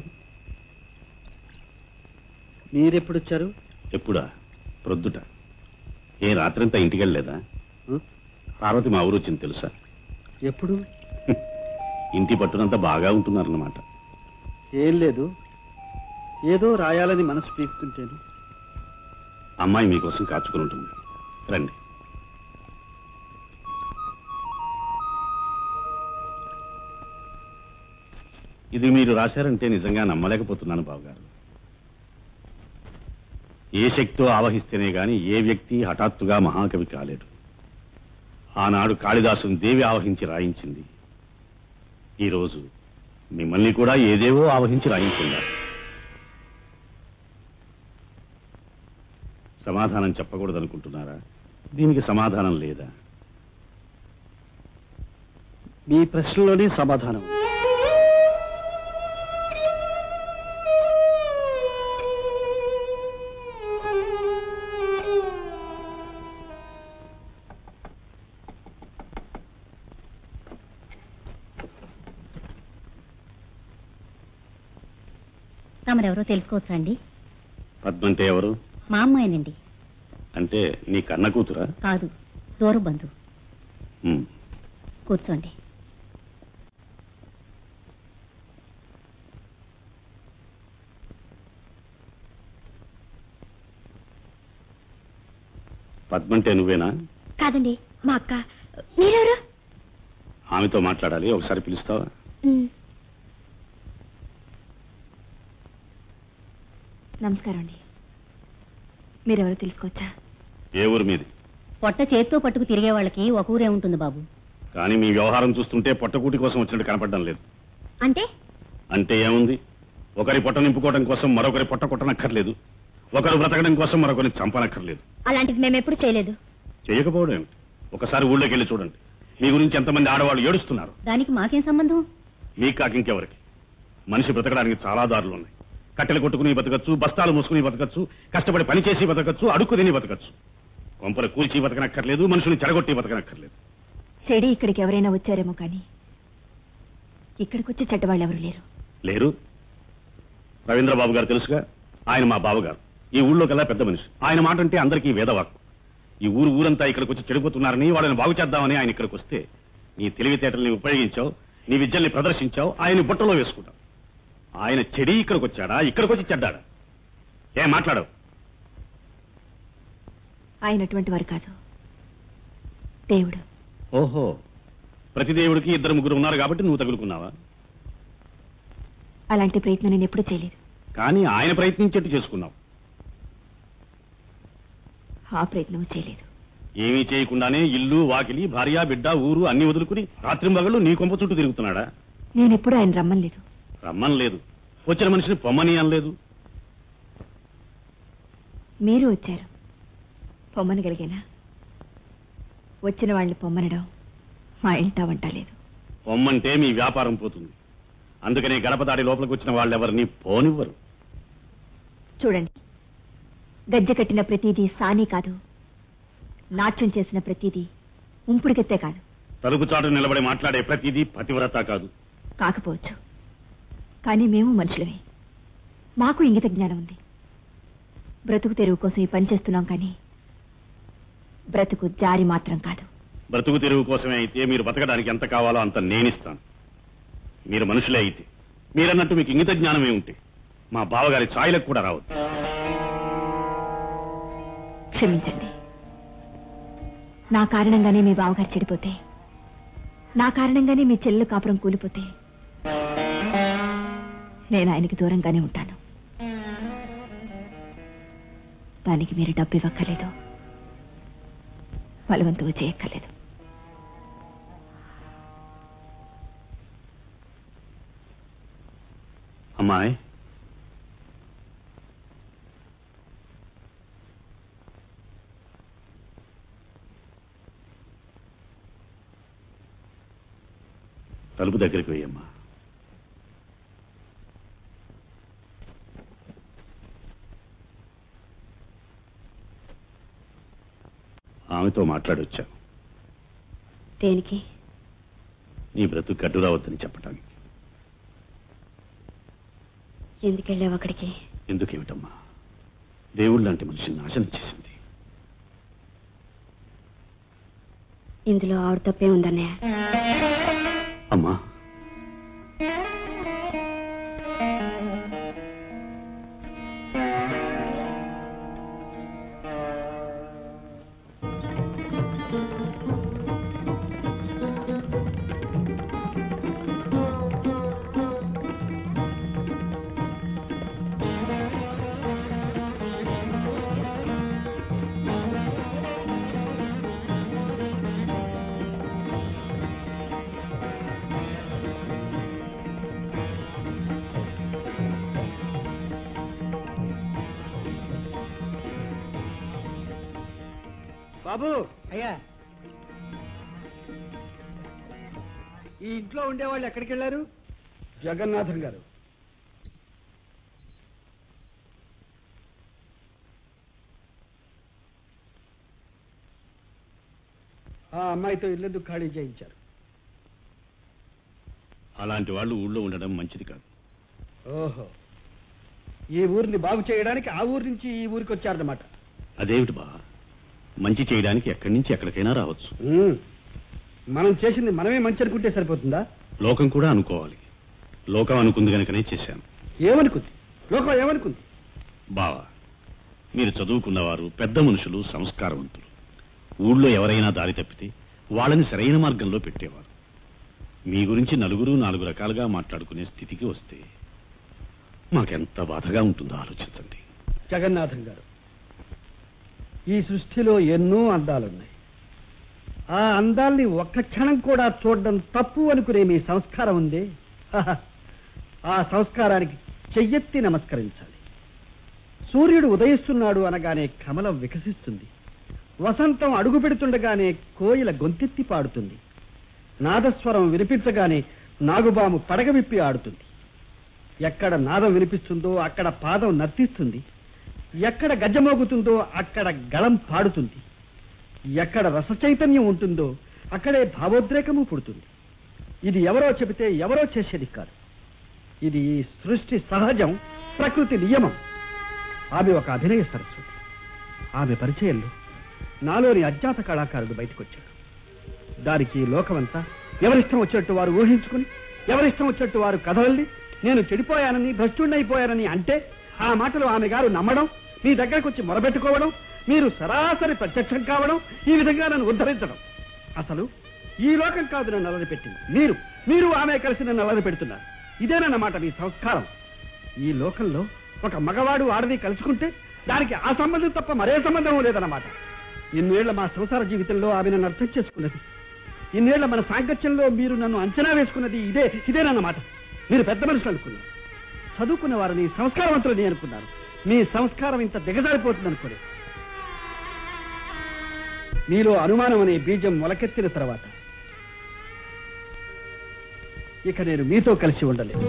మీరెప్పుడు వచ్చారు ఎప్పుడా ప్రొద్దుట ఏ రాత్రంతా ఇంటికి వెళ్ళలేదా ఉం? పార్వతి మా ఊరు వచ్చింది తెలుసా ఎప్పుడు ఇంటి పట్టునంతా బాగా ఉంటున్నారన్నమాట ఏం లేదు ఏదో రాయాలని మనసు పీకుతుంటేను అమ్మాయి మీకోసం కాచుకుని ఉంటుంది రండి ఇది మీరు రాశారంటే నిజంగా నమ్మలేకపోతున్నాను బావగారు ఏ శక్తితో ఆవహిస్తేనే గాని ఏ వ్యక్తి హఠాత్తుగా మహాకవి కాలేడు ఆనాడు కాళిదాసుని దేవి ఆవహించి రాయించింది ఈరోజు మిమ్మల్ని కూడా ఏదేవో ఆవహించి రాయించున్నారు సమాధానం చెప్పకూడదనుకుంటున్నారా దీనికి సమాధానం లేదా మీ ప్రశ్నలోనే సమాధానం ఉంది. తమరెవరో తెలుసుకోవచ్చా అండి పద్మంటే ఎవరు మా అమ్మాయినండి అంటే నీ కన్న కూతురా కాదు దూర బంధు ఉమ్. కూర్చోండి పద్మంటే నువ్వేనా కాదండి మా అక్క మీరెవరు ఆమెతో మాట్లాడాలి ఒకసారి పిలుస్తావా నమస్కారం అండి మీరెవరో తెలుసుకోవచ్చా ఏ ఊరు మీది పొట్ట చేత్తో పట్టుకు తిరిగే వాళ్ళకి ఒక ఊరే ఉంటుంది బాబు కానీ మీ వ్యవహారం చూస్తుంటే పొట్టకూటి కోసం వచ్చినట్టు కనపడడం లేదు అంటే అంటే ఏముంది ఒకరి పొట్ట నింపుకోవడం కోసం మరొకరి పొట్ట కొట్టనక్కర్లేదు ఒకరు బ్రతకడం కోసం మరొకరిని చంపనక్కర్లేదు అలాంటిది మేము ఎప్పుడు చేయలేదు చేయకపోవడం ఏమిటి ఒకసారి ఊళ్ళోకి వెళ్ళి చూడండి మీ గురించి ఎంతమంది ఆడవాళ్ళు ఏడుస్తున్నారు దానికి మాకేం సంబంధం మీకు కాక ఇంకెవరికి మనిషి బ్రతకడానికి చాలా దారులు ఉన్నాయి కట్టెలు కొట్టుకుని బతకచ్చు బస్తాలు మూసుకుని బతకచ్చు కష్టపడి పని చేసి బతకచ్చు అడుక్కు తిని బతకచ్చు కొంపలు కూల్చి బతకనక్కర్లేదు మనుషుని చెడగొట్టి బతకనక్కర్లేదు చెడి ఇక్కడికి ఎవరైనా వచ్చారేమో కానీ ఇక్కడికి వచ్చే చెడ్డవాళ్ళు ఎవరు లేరు లేరు రవీంద్రబాబు గారు తెలుసుగా ఆయన మా బావగారు ఈ ఊళ్ళో కల్లా పెద్ద మనిషి ఆయన మాట అంటే అందరికీ వేదవాక్కు ఈ ఊరు ఊరంతా ఇక్కడికి వచ్చి చెడిపోతున్నారని వాళ్ళని బాగు చేద్దామని ఆయన ఇక్కడికి వస్తే నీ తెలివితేటల్ని ఉపయోగించావు నీ విద్యల్ని ప్రదర్శించావు ఆయన బుట్టలో వేసుకుంటావు ఆయన చెడి ఇక్కడికి వచ్చాడా ఇక్కడికి వచ్చి చెడ్డాడా ఏ మాట్లాడవు ఆయన అటువంటి వారు కాదు దేవుడు ఓహో ప్రతి దేవుడికి ఇద్దరు ముగ్గురు ఉన్నారు కాబట్టి నువ్వు తగులుకున్నావా అలాంటి ప్రయత్నం నేను ఎప్పుడూ చేయలేదు కానీ ఆయన ప్రయత్నించేట్టు చేసుకున్నావు ఆ ప్రయత్నం చేయలేదు ఏమీ చేయకుండానే ఇల్లు వాకిలి భార్య బిడ్డ ఊరు అన్ని వదులుకుని రాత్రి మగళ్ళు నీ కొంప చుట్టూ తిరుగుతున్నాడా నేను ఎప్పుడూ ఆయన రమ్మలేదు రమ్మని లేదు వచ్చిన మనిషిని పొమ్మని అనలేదు మీరు వచ్చారు పొమ్మనగలిగేనా వచ్చిన వాళ్ళని పొమ్మనడం మా ఇంట వంట లేదు పొమ్మంటే మీ వ్యాపారం పోతుంది అందుకనే గడప దాడి లోపలికి వచ్చిన వాళ్ళెవరిని పోనివ్వరు చూడండి గజ్జె కట్టిన ప్రతిదీ సాని కాదు నాట్యం చేసిన ప్రతిదీ ఉంపుడికెత్తే కాదు తలుపు చాటు నిలబడి మాట్లాడే ప్రతిదీ పతివ్రత కాదు కాకపోవచ్చు కానీ మేము మనుషులమే మాకు ఇంగిత జ్ఞానం ఉంది బ్రతుకు తెరువు కోసం ఈ పని చేస్తున్నాం కానీ బ్రతుకు జారి మాత్రం కాదు బ్రతుకు తెరువు కోసమే అయితే మీరు బతకడానికి ఎంత కావాలో అంత నేనిస్తాను మీరు మనుషులే అయితే మీరన్నట్టు మీకు ఇంగిత జ్ఞానమే ఉంటే మా బావగారి ఛాయలకు కూడా రావద్దు క్షమించండి నా కారణంగానే మీ బావగారు చెడిపోతే నా కారణంగానే మీ చెల్లెలు కాపురం కూలిపోతే నేను ఆయనకి దూరంగానే ఉంటాను దానికి మీరు డబ్బు ఇవ్వక్కర్లేదు బలవంతువు చేయక్కర్లేదు అమ్మాయి తలుపు దగ్గరికి వెయ్యమ్మా ఆమెతో మాట్లాడొచ్చా దేనికి నీ బ్రతుకు గడ్డు రావద్దని చెప్పటానికి ఎందుకు వెళ్ళావు అక్కడికి ఎందుకేమిటమ్మా దేవుళ్ళ లాంటి మనిషిని నాశనం చేసింది ఇందులో ఆవిడ తప్పే ఉందన్నయ్య అమ్మా బాబు అయ్యా ఈ ఇంట్లో ఉండేవాళ్ళు ఎక్కడికి వెళ్ళారు జగన్నాథన్ గారు ఆ అమ్మాయితో ఇల్లెందుకు ఖాళీ చేయించారు అలాంటి వాళ్ళు ఊళ్ళో ఉండడం మంచిది కాదు ఓహో ఈ ఊరిని బాగు చేయడానికి ఆ ఊరి నుంచి ఈ ఊరికి వచ్చారన్నమాట అదేమిటి బా మంచి చేయడానికి ఎక్కడి నుంచి ఎక్కడికైనా రావచ్చు ఉమ్. మనం చేసింది మనమే మంచి అనుకుంటే సరిపోతుందా లోకం కూడా అనుకోవాలి లోకం అనుకుంది కనుకనే చేశాను ఏమనుకుంది లోకం ఏమనుకుంది బావా మీరు చదువుకున్నవారు పెద్ద మనుషులు సంస్కారవంతులు ఊళ్ళో ఎవరైనా దారి తప్పితే వాళ్ళని సరైన మార్గంలో పెట్టేవారు మీ గురించి నలుగురు నాలుగు రకాలుగా మాట్లాడుకునే స్థితికి వస్తే మాకెంత బాధగా ఉంటుందో ఆలోచించండి జగన్నాథం గారు ఈ సృష్టిలో ఎన్నో అందాలున్నాయి ఆ అందాల్ని ఒక్క క్షణం కూడా చూడడం తప్పు అనుకునే మీ సంస్కారం ఉంది హహ. ఆ సంస్కారానికి చెయ్యెత్తి నమస్కరించాలి సూర్యుడు ఉదయిస్తున్నాడు అనగానే కమలం వికసిస్తుంది వసంతం అడుగు పెడుతుండగానే కోయిల గొంతెత్తి పాడుతుంది నాదస్వరం వినిపించగానే నాగుబాము పడగ విప్పి ఆడుతుంది ఎక్కడ నాదం వినిపిస్తుందో అక్కడ పాదం నర్తిస్తుంది ఎక్కడ గజ్జమోగుతుందో అక్కడ గళం పాడుతుంది ఎక్కడ రస చైతన్యం ఉంటుందో అక్కడే భావోద్రేకము పుడుతుంది ఇది ఎవరో చెబితే ఎవరో చేసేది కాదు ఇది ఈ సృష్టి సహజం ప్రకృతి నియమం ఆమె ఒక అభినయ సరస్వతి ఆమె పరిచయంలో నాలోని అజ్ఞాత కళాకారుడు బయటకొచ్చాడు దానికి లోకమంతా ఎవరిష్టం వచ్చినట్టు వారు ఊహించుకుని ఎవరిష్టం వచ్చినట్టు వారు కథల్ని నేను చెడిపోయానని భ్రష్టుణ్ణైపోయానని అంటే ఆ మాటలు ఆమె గారు నమ్మడం మీ దగ్గరకు వచ్చి మొరబెట్టుకోవడం మీరు సరాసరి ప్రత్యక్షం కావడం ఈ విధంగా నన్ను ఉద్ధరించడం అసలు ఈ లోకం కాదు నన్ను అల్లరి పెట్టింది మీరు మీరు ఆమె కలిసి నన్ను అల్లరి పెడుతున్నారు ఇదేనన్నమాట మీ సంస్కారం ఈ లోకంలో ఒక మగవాడు ఆడది కలుసుకుంటే దానికి ఆ సంబంధం తప్ప మరే సంబంధం లేదన్నమాట ఇన్నేళ్ల మా సంసార జీవితంలో ఆమె నన్ను అర్థం చేసుకున్నది ఇన్నేళ్ల మన సాంగత్యంలో మీరు నన్ను అంచనా వేసుకున్నది ఇదే ఇదేనన్నమాట మీరు పెద్ద మనుషులు అనుకున్నారు చదువుకున్న వారిని సంస్కారవంతులని అనుకున్నారు మీ సంస్కారం ఇంత దిగజారిపోతుంది అనుకోలేదు మీలో అనుమానం అనే బీజం మొలకెత్తిన తర్వాత ఇక నేను మీతో కలిసి ఉండలేదు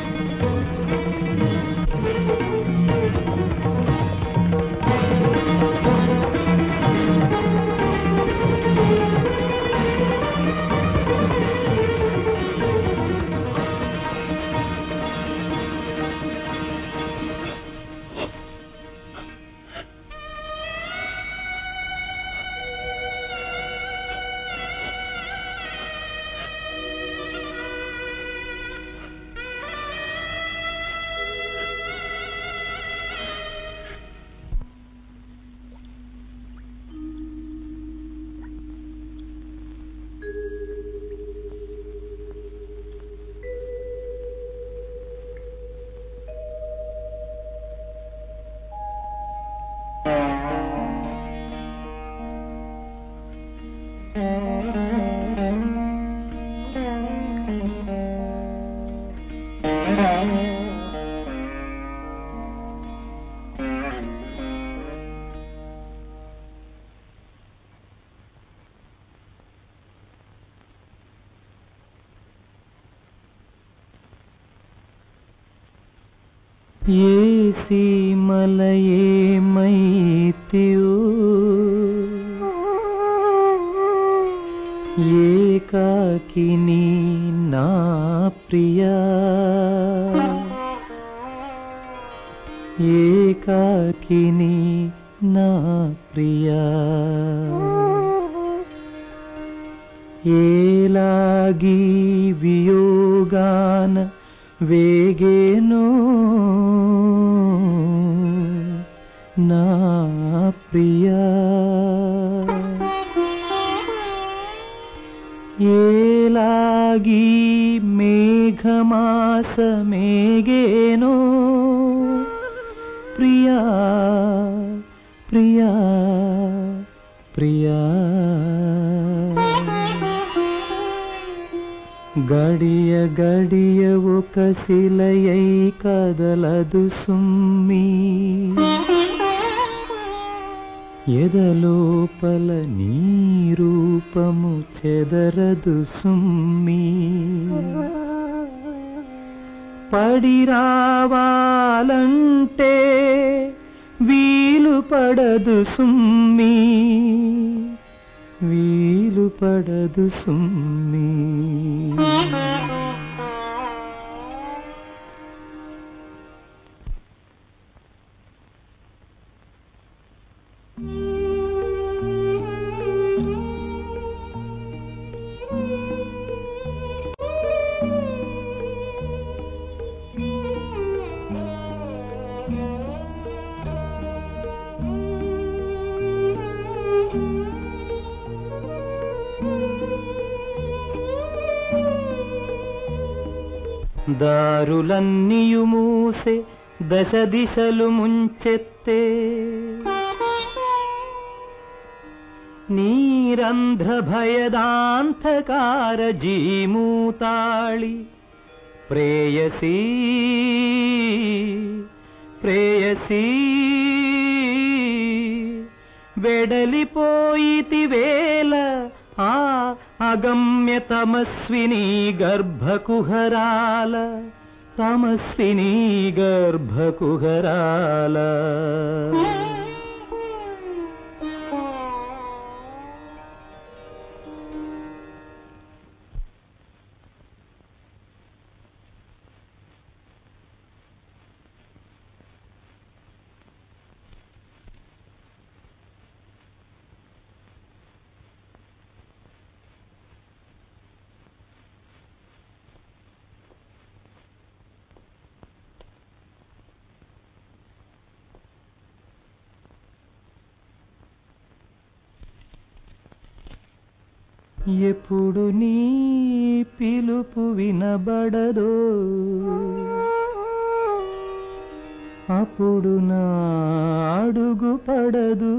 ఏ సీమల ఏమైతియో ఏకాకిని నా ప్రియా ఏకాకిని నా ప్రియా ఏలాగి వియోగాన వేగేనో నా ప్రియా ఏలాగి మేఘమాసమేగేనో ప్రియా ప్రియా ప్రియా గడియ గడియ ఒక శిలయై కదలదు సుమ్మి ఎదలోపల నీ రూపము చెదరదు సుమ్మి పడి రావాలంటే వీలు పడదు సుమ్మి వీలు పడదు సుమ్మి దారులన్నీయు మూసే దశ దిశలు ముంచెత్తే నీరంధ్ర భయదాంతకార జీమూతాళి ప్రేయసీ ప్రేయసీ వెడలిపోయితి వేల ఆ అగమ్య తమస్విని గర్భకుహరాల తమస్విని గర్భకుహరాల ఎప్పుడు నీ పిలుపు వినబడదో అప్పుడు నా అడుగు పడదు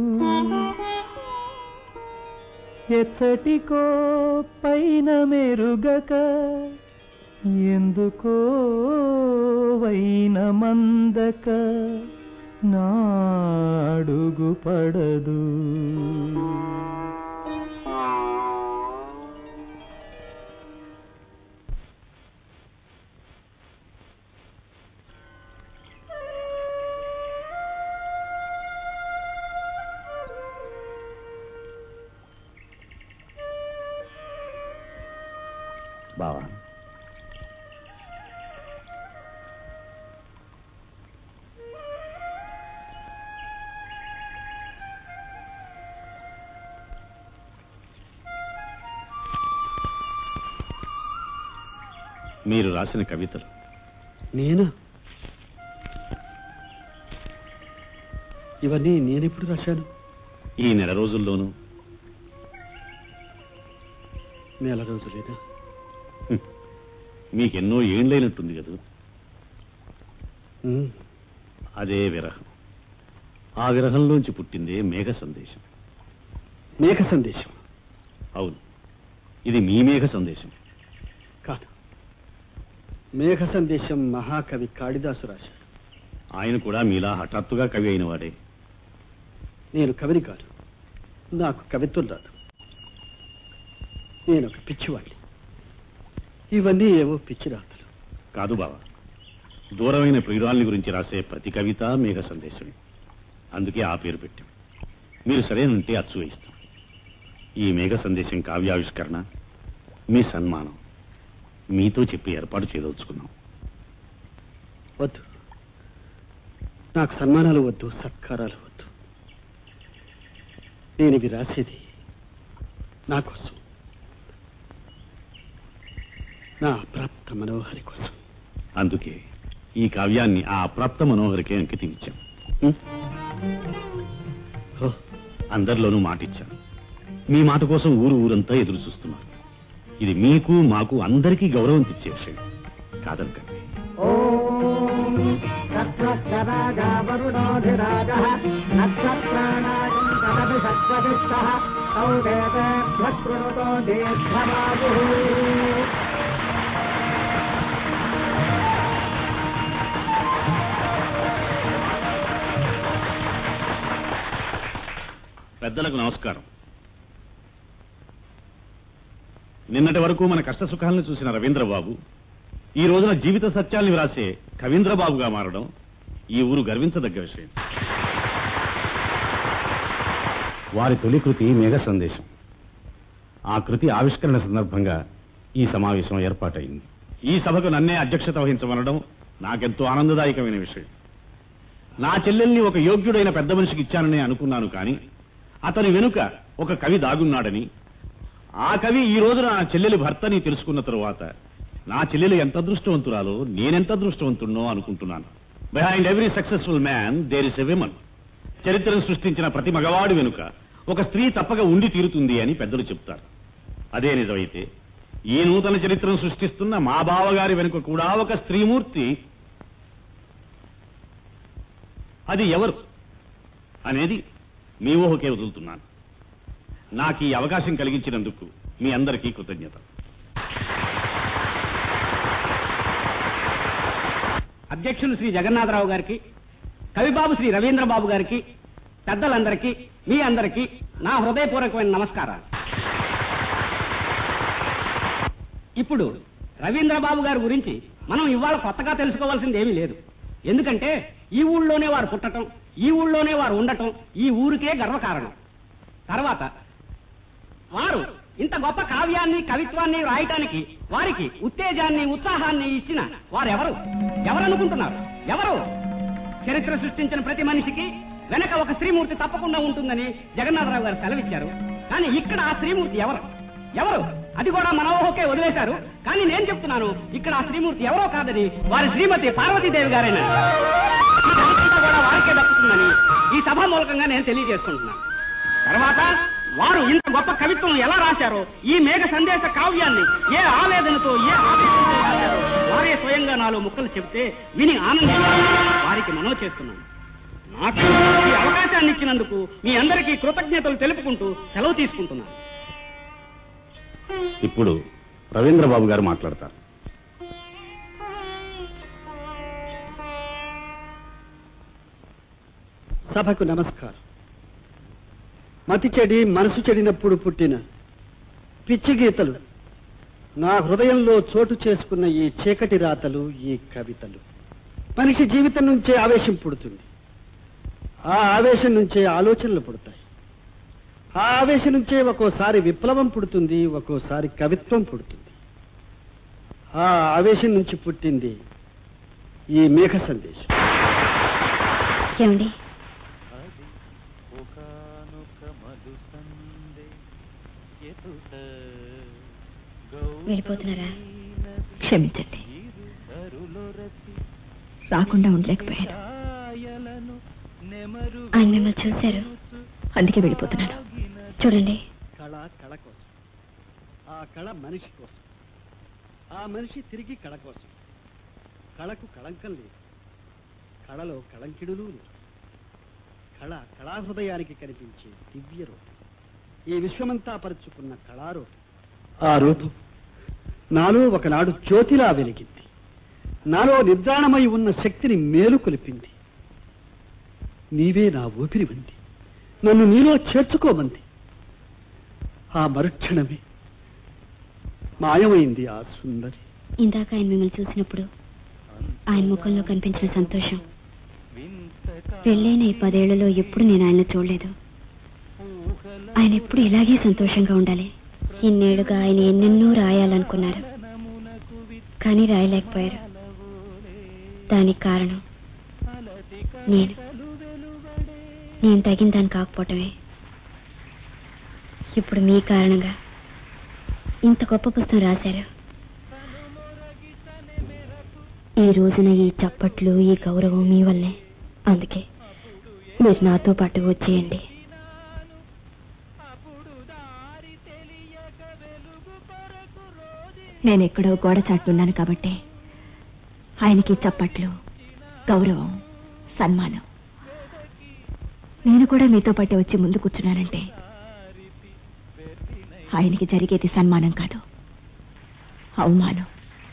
ఎచ్చటికో పైన మెరుగక ఎందుకో వైన మందక నా అడుగు పడదు బావా మీరు రాసిన కవితలు నేను ఇవన్నీ నేనెప్పుడు రాశాను ఈ నెల రోజుల్లోనూ నెల రోజులేదా హ్మ్, మీకెన్నో ఏండ్లైనట్టుంది కదా ఉమ్, అదే విరహం ఆ విరహంలోంచి పుట్టిందే మేఘ సందేశం మేఘ సందేశం అవును ఇది మీ మేఘ సందేశం కాదు మేఘ సందేశం మహాకవి కాళిదాసు రాశాడు ఆయన కూడా మీలా హఠాత్తుగా కవి అయిన వాడే నేను కవిని కాదు నాకు కవిత్వం రాదు నేను ఒక పిచ్చివాడిని ఇవన్నీ ఏవో పిచ్చి రాతలు కాదు బావా దూరమైన ప్రియురాల్ని గురించి రాసే ప్రతి కవిత మేఘ సందేశమే అందుకే ఆ పేరు పెట్టాం మీరు సరేనంటే అచ్చు వేయిస్తాం ఈ మేఘ సందేశం కావ్యావిష్కరణ మీ సన్మానం మీతో చెప్పి ఏర్పాటు చేయదలుచుకున్నాం వద్దు నాకు సన్మానాలు వద్దు సత్కారాలు వద్దు నేను ఇవి రాసేది నా కోసం నా ప్రాప్త మనోహరి కోసం అందుకే ఈ కావ్యాన్ని ఆ అప్రాప్త మనోహరికే అంకితం ఇచ్చాం ఉం? ఓ, అందరిలోనూ మాటిచ్చాను మీ మాట కోసం ఊరు ఊరంతా ఎదురు చూస్తున్నారు ఇది మీకు మాకు అందరికీ గౌరవం తెచ్చే విషయం కాదనకండి పెద్దలకు నమస్కారం నిన్నటి వరకు మన కష్ట సుఖాలను చూసిన రవీంద్రబాబు ఈ రోజున జీవిత సత్యాల్ని వ్రాసే కవీంద్రబాబుగా మారడం ఈ ఊరు గర్వించదగ్గ విషయం వారి తొలి కృతి మేఘ సందేశం ఆ కృతి ఆవిష్కరణ సందర్భంగా ఈ సమావేశం ఏర్పాటైంది ఈ సభకు నన్నే అధ్యక్షత వహించమనడం నాకెంతో ఆనందదాయకమైన విషయం నా చెల్లెల్ని ఒక యోగ్యుడైన పెద్ద మనిషికి ఇచ్చానని అనుకున్నాను కానీ అతని వెనుక ఒక కవి దాగున్నాడని ఆ కవి ఈ రోజున నా చెల్లెలి భర్తని తెలుసుకున్న తరువాత నా చెల్లెలు ఎంత అదృష్టవంతురాలో నేనెంత అదృష్టవంతున్నో అనుకుంటున్నాను behind every successful man there is a women చరిత్రను సృష్టించిన ప్రతి మగవాడి వెనుక ఒక స్త్రీ తప్పక ఉండి తీరుతుంది అని పెద్దలు చెప్తారు అదే నిజమైతే ఈ నూతన చరిత్రను సృష్టిస్తున్న మా బావగారి వెనుక కూడా ఒక స్త్రీమూర్తి అది ఎవరు అనేది మీ ఊహకే వదులుతున్నాను నాకు ఈ అవకాశం కలిగించినందుకు మీ అందరికీ కృతజ్ఞత అధ్యక్షులు శ్రీ జగన్నాథరావు గారికి కవిబాబు శ్రీ రవీంద్రబాబు గారికి పెద్దలందరికీ మీ అందరికీ నా హృదయపూర్వకమైన నమస్కారాలు ఇప్పుడు రవీంద్రబాబు గారి గురించి మనం ఇవాళ కొత్తగా తెలుసుకోవాల్సింది ఏమీ లేదు ఎందుకంటే ఈ ఊళ్ళోనే వారు పుట్టటం ఈ ఊళ్ళోనే వారు ఉండటం ఈ ఊరికే గర్వకారణం తర్వాత వారు ఇంత గొప్ప కావ్యాన్ని కవిత్వాన్ని రాయటానికి వారికి ఉత్తేజాన్ని ఉత్సాహాన్ని ఇచ్చిన వారెవరు ఎవరనుకుంటున్నారు ఎవరు చరిత్ర సృష్టించిన ప్రతి మనిషికి వెనక ఒక స్త్రీమూర్తి తప్పకుండా ఉంటుందని జగన్నాథరావు గారు సెలవిచ్చారు కానీ ఇక్కడ ఆ స్త్రీమూర్తి ఎవరు ఎవరు అది కూడా మన ఊహకే వదిలేశారు కానీ నేను చెప్తున్నాను ఇక్కడ ఆ శ్రీమూర్తి ఎవరో కాదని వారి శ్రీమతి పార్వతీదేవి గారేనా ఈ ఘనత కూడా వారికే దక్కుతుందని ఈ సభ మూలకంగా నేను తెలియజేసుకుంటున్నాను తర్వాత వారు ఇంత గొప్ప కవిత్వం ఎలా రాశారో ఈ మేఘ సందేశ కావ్యాన్ని ఏ ఆవేదనతో ఏ ఆవేదనతో రాశారో వారే స్వయంగా నాలో ముక్కలు చెబితే విని ఆనందించారు వారికి మనవ చేస్తున్నాను నాకు ఈ అవకాశాన్ని ఇచ్చినందుకు మీ అందరికీ కృతజ్ఞతలు తెలుపుకుంటూ సెలవు తీసుకుంటున్నాను ఇప్పుడు రవీంద్ర బాబు గారు మాట్లాడతారు సభకు నమస్కారం మతి చెడి మనసు చెడినప్పుడు పుట్టిన పిచ్చి గీతలు నా హృదయంలో చోటు చేసుకున్న ఈ చీకటి రాతలు ఈ కవితలు మనిషి జీవితం నుంచే ఆవేశం పుడుతుంది ఆ ఆవేశం నుంచే ఆలోచనలు పుడతాయి ఆ ఆవేశం నుంచే ఒక్కోసారి విప్లవం పుడుతుంది ఒక్కోసారి కవిత్వం పుడుతుంది ఆ ఆవేశం నుంచి పుట్టింది ఈ మేఘ సందేశం ఏమండి వెళ్ళిపోతున్నారా క్షమించండి రాకుండా ఉండలేకపోయాను ఆయన మిమ్మల్ని చూశారు అందుకే వెళ్ళిపోతున్నాను చూడండి కళ కళ కోసం ఆ కళ మనిషి కోసం ఆ మనిషి తిరిగి కళ కోసం కళకు కళంకం లేదు కళలో కళంకిడులు లేదు కళ కళాహృదయానికి కనిపించే దివ్య రూపం ఈ విశ్వమంతా పరుచుకున్న కళారూపం ఆ రూపం నాలో ఒకనాడు జ్యోతిలా వెలిగింది నాలో నిద్రాణమై ఉన్న శక్తిని మేలుకొలిపింది నీవే నా ఊపిరి ఉంది నన్ను నీలో చేర్చుకోమంది ఆ మరుక్షణమే మాయమైంది ఆ సుందరి ఇందాక ఆయన మిమ్మల్ని చూసినప్పుడు ఆయన ముఖంలో కనిపించిన సంతోషం పెళ్ళైన ఈ పదేళ్లలో ఎప్పుడు నేను ఆయన చూడలేదు ఆయన ఎప్పుడు ఇలాగే సంతోషంగా ఉండాలి ఇన్నేళ్లుగా ఆయన ఎన్నెన్నో రాయాలనుకున్నారు కానీ రాయలేకపోయారు దానికి కారణం నేను నేను తగిన దాన్ని కాకపోవటమే ఇప్పుడు మీ కారణంగా ఇంత గొప్ప పుస్తకం రాశారు ఈ రోజున ఈ చప్పట్లు ఈ గౌరవం మీ వల్లే అందుకే మీరు నాతో పాటు వచ్చేయండి నేను ఎక్కడో గోడ చాటున్నాను కాబట్టి ఆయనకి చప్పట్లు గౌరవం సన్మానం నేను కూడా మీతో పాటే వచ్చి ముందు కూర్చున్నానంటే ఆయనకి జరిగేది సన్మానం కాదు అవమానం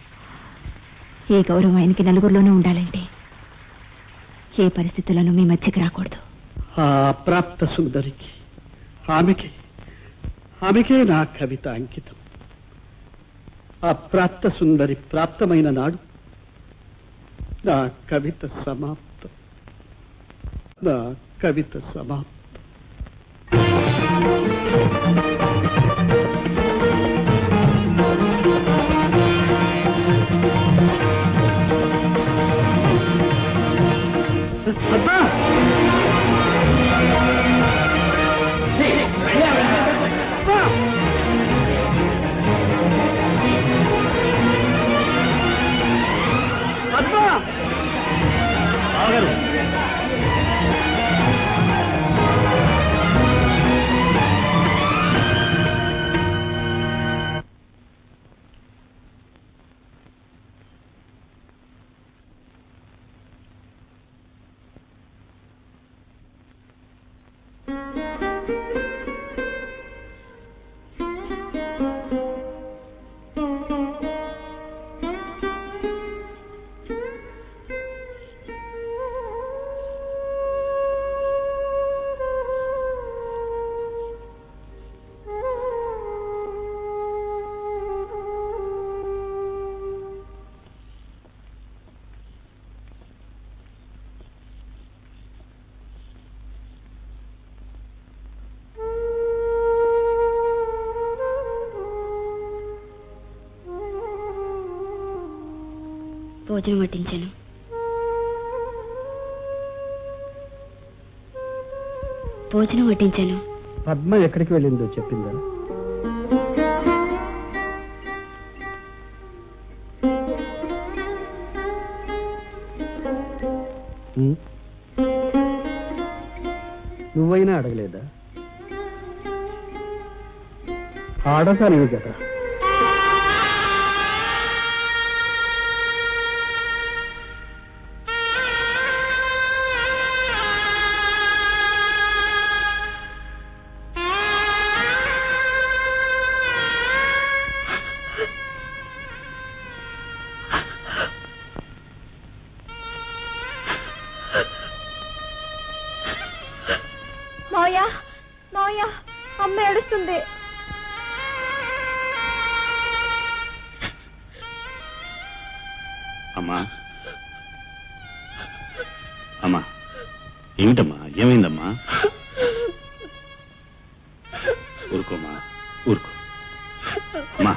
ఈ గౌరవం ఆయనకి నలుగురిలోనూ ఉండాలంటే ఏ పరిస్థితులను మీ మధ్యకి రాకూడదు ఆ అప్రాప్త సుందరికి ఆమెకే ఆమెకే నా కవిత అంకితం అప్రాప్త సుందరి ప్రాప్తమైన నాడు నా కవిత సమాప్తం నా కవిత సమాప్తం అబ్బా! అబ్బా! అబ్బా! బావగారు భోజనం వడ్డించాను భోజనం వడ్డించాను పద్మ ఎక్కడికి వెళ్ళిందో చెప్పిందా ఉం? నువ్వైనా అడగలేదా ఆడదానివి కదా మావయ్య మావయ్య అమ్మ ఏడుస్తుంది అమ్మా అమ్మా ఏమిటమ్మా ఏమైందమ్మా ఊరుకోమ్మా ఊరుకో అమ్మా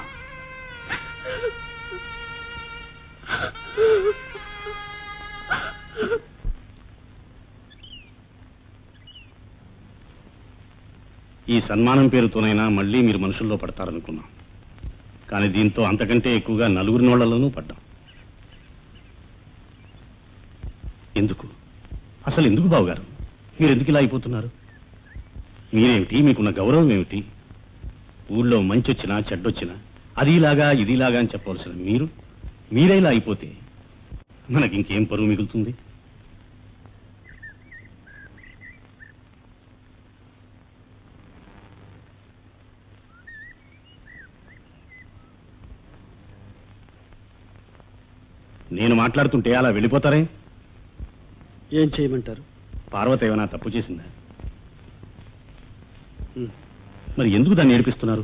ఈ సన్మానం పేరుతోనైనా మళ్ళీ మీరు మనుషుల్లో పడతారనుకున్నాం కానీ దీంతో అంతకంటే ఎక్కువగా నలుగురి నోళ్లలోనూ పడ్డాం ఎందుకు అసలు ఎందుకు బావగారు మీరు ఎందుకు ఇలా అయిపోతున్నారు మీరేమిటి మీకున్న గౌరవం ఏమిటి ఊళ్ళో మంచి వచ్చినా చెడ్డొచ్చినా అది ఇలాగా ఇది ఇలాగా అని చెప్పవలసిన మీరు మీరే ఇలా అయిపోతే మనకి ఇంకేం పరువు మిగులుతుంది నేను మాట్లాడుతుంటే అలా వెళ్ళిపోతారే ఏం చేయమంటారు పార్వతి ఏమైనా తప్పు చేసిందా ఉమ్, మరి ఎందుకు దాన్ని ఏడిపిస్తున్నారు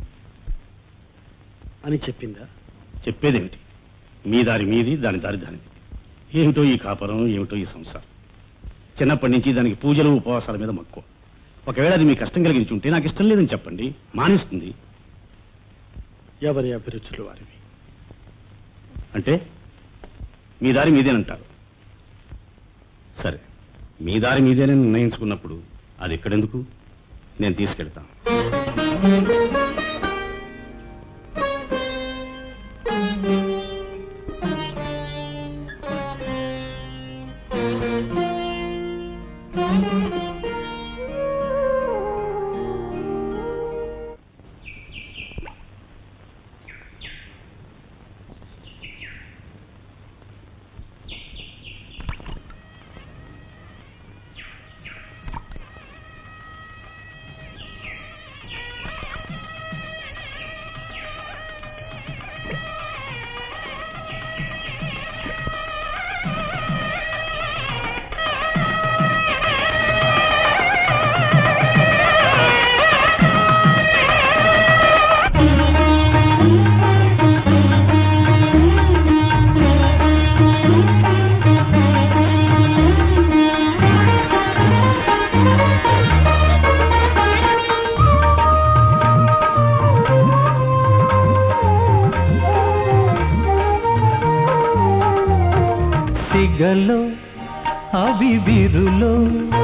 అని చెప్పిందా చెప్పేదేమిటి మీ దారి మీది దాని దారి దానిది ఏమిటో ఈ కాపురం ఏమిటో ఈ సంసారం చిన్నప్పటి నుంచి దానికి పూజలు ఉపవాసాల మీద మక్కువ ఒకవేళ అది మీ కష్టం కలిగించి ఉంటే నాకు ఇష్టం లేదని చెప్పండి మానేస్తుంది ఎవరి అభిరుచులు వారివి అంటే మీ దారి మీదేనంటారు సరే మీ దారి మీదేనని నిర్ణయించుకున్నప్పుడు అది ఎక్కడెందుకు నేను తీసుకెళ్తాను సిగలో అవివిరులో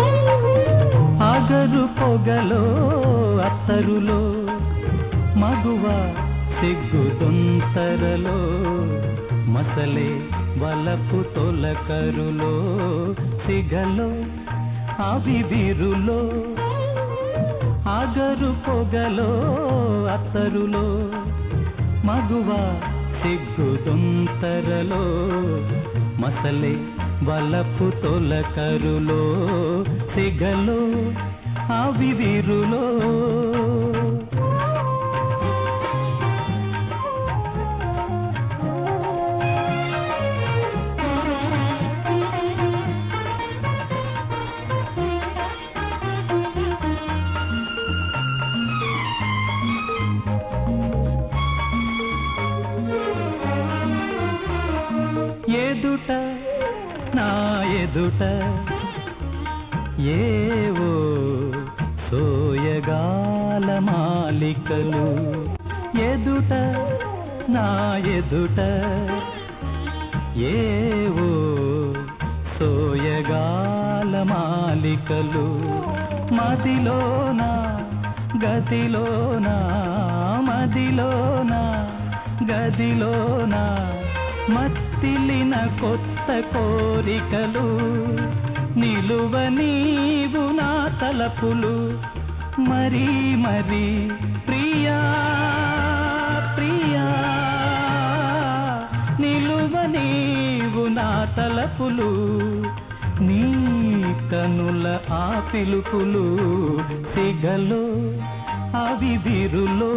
అగరు పొగలో అత్తరులో మగువ సిగ్గుదొంతరలో మసలే వలపు తొలకరులో సిగలో అవివిరులో అగరు పొగలో అత్తరులో మగువ సిగ్గుదొంతరలో మసలే వలపు తొలకరులో సిగలో అవివిరులో ఎదుట నా ఎదుట ఏవో సోయగాల మాలికలు ఎదుట నా ఎదుట ఏవో సోయగాల మాలికలు మదిలోన గదిలోన మదిలోన గదిలోన మత్తిలిన కొత్త కోరికలు నిలువ నీవు నా తలపులు మరీ మరీ ప్రియా ప్రియా నిలువ నీవు నా తలపులు నీ కనుల ఆ పిలుపులు సిగలో అవి బిరులో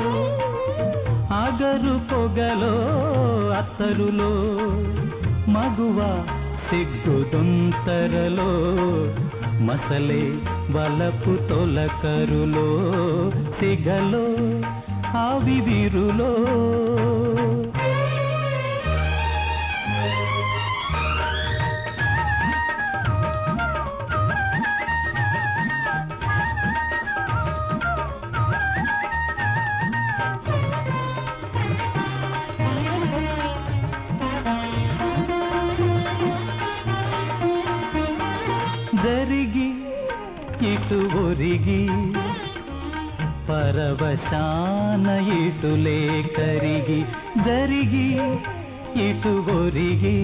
అగరు పొగలో అత్తరులో మగువ సిగ్గుదొంతరలో మసలే వలపు తొలకరులో సిగలో అవి విరులో జరిగి ఇటు ఒరిగి పరవశాన ఇటులే కరిగి జరిగి ఇటు ఒరిగి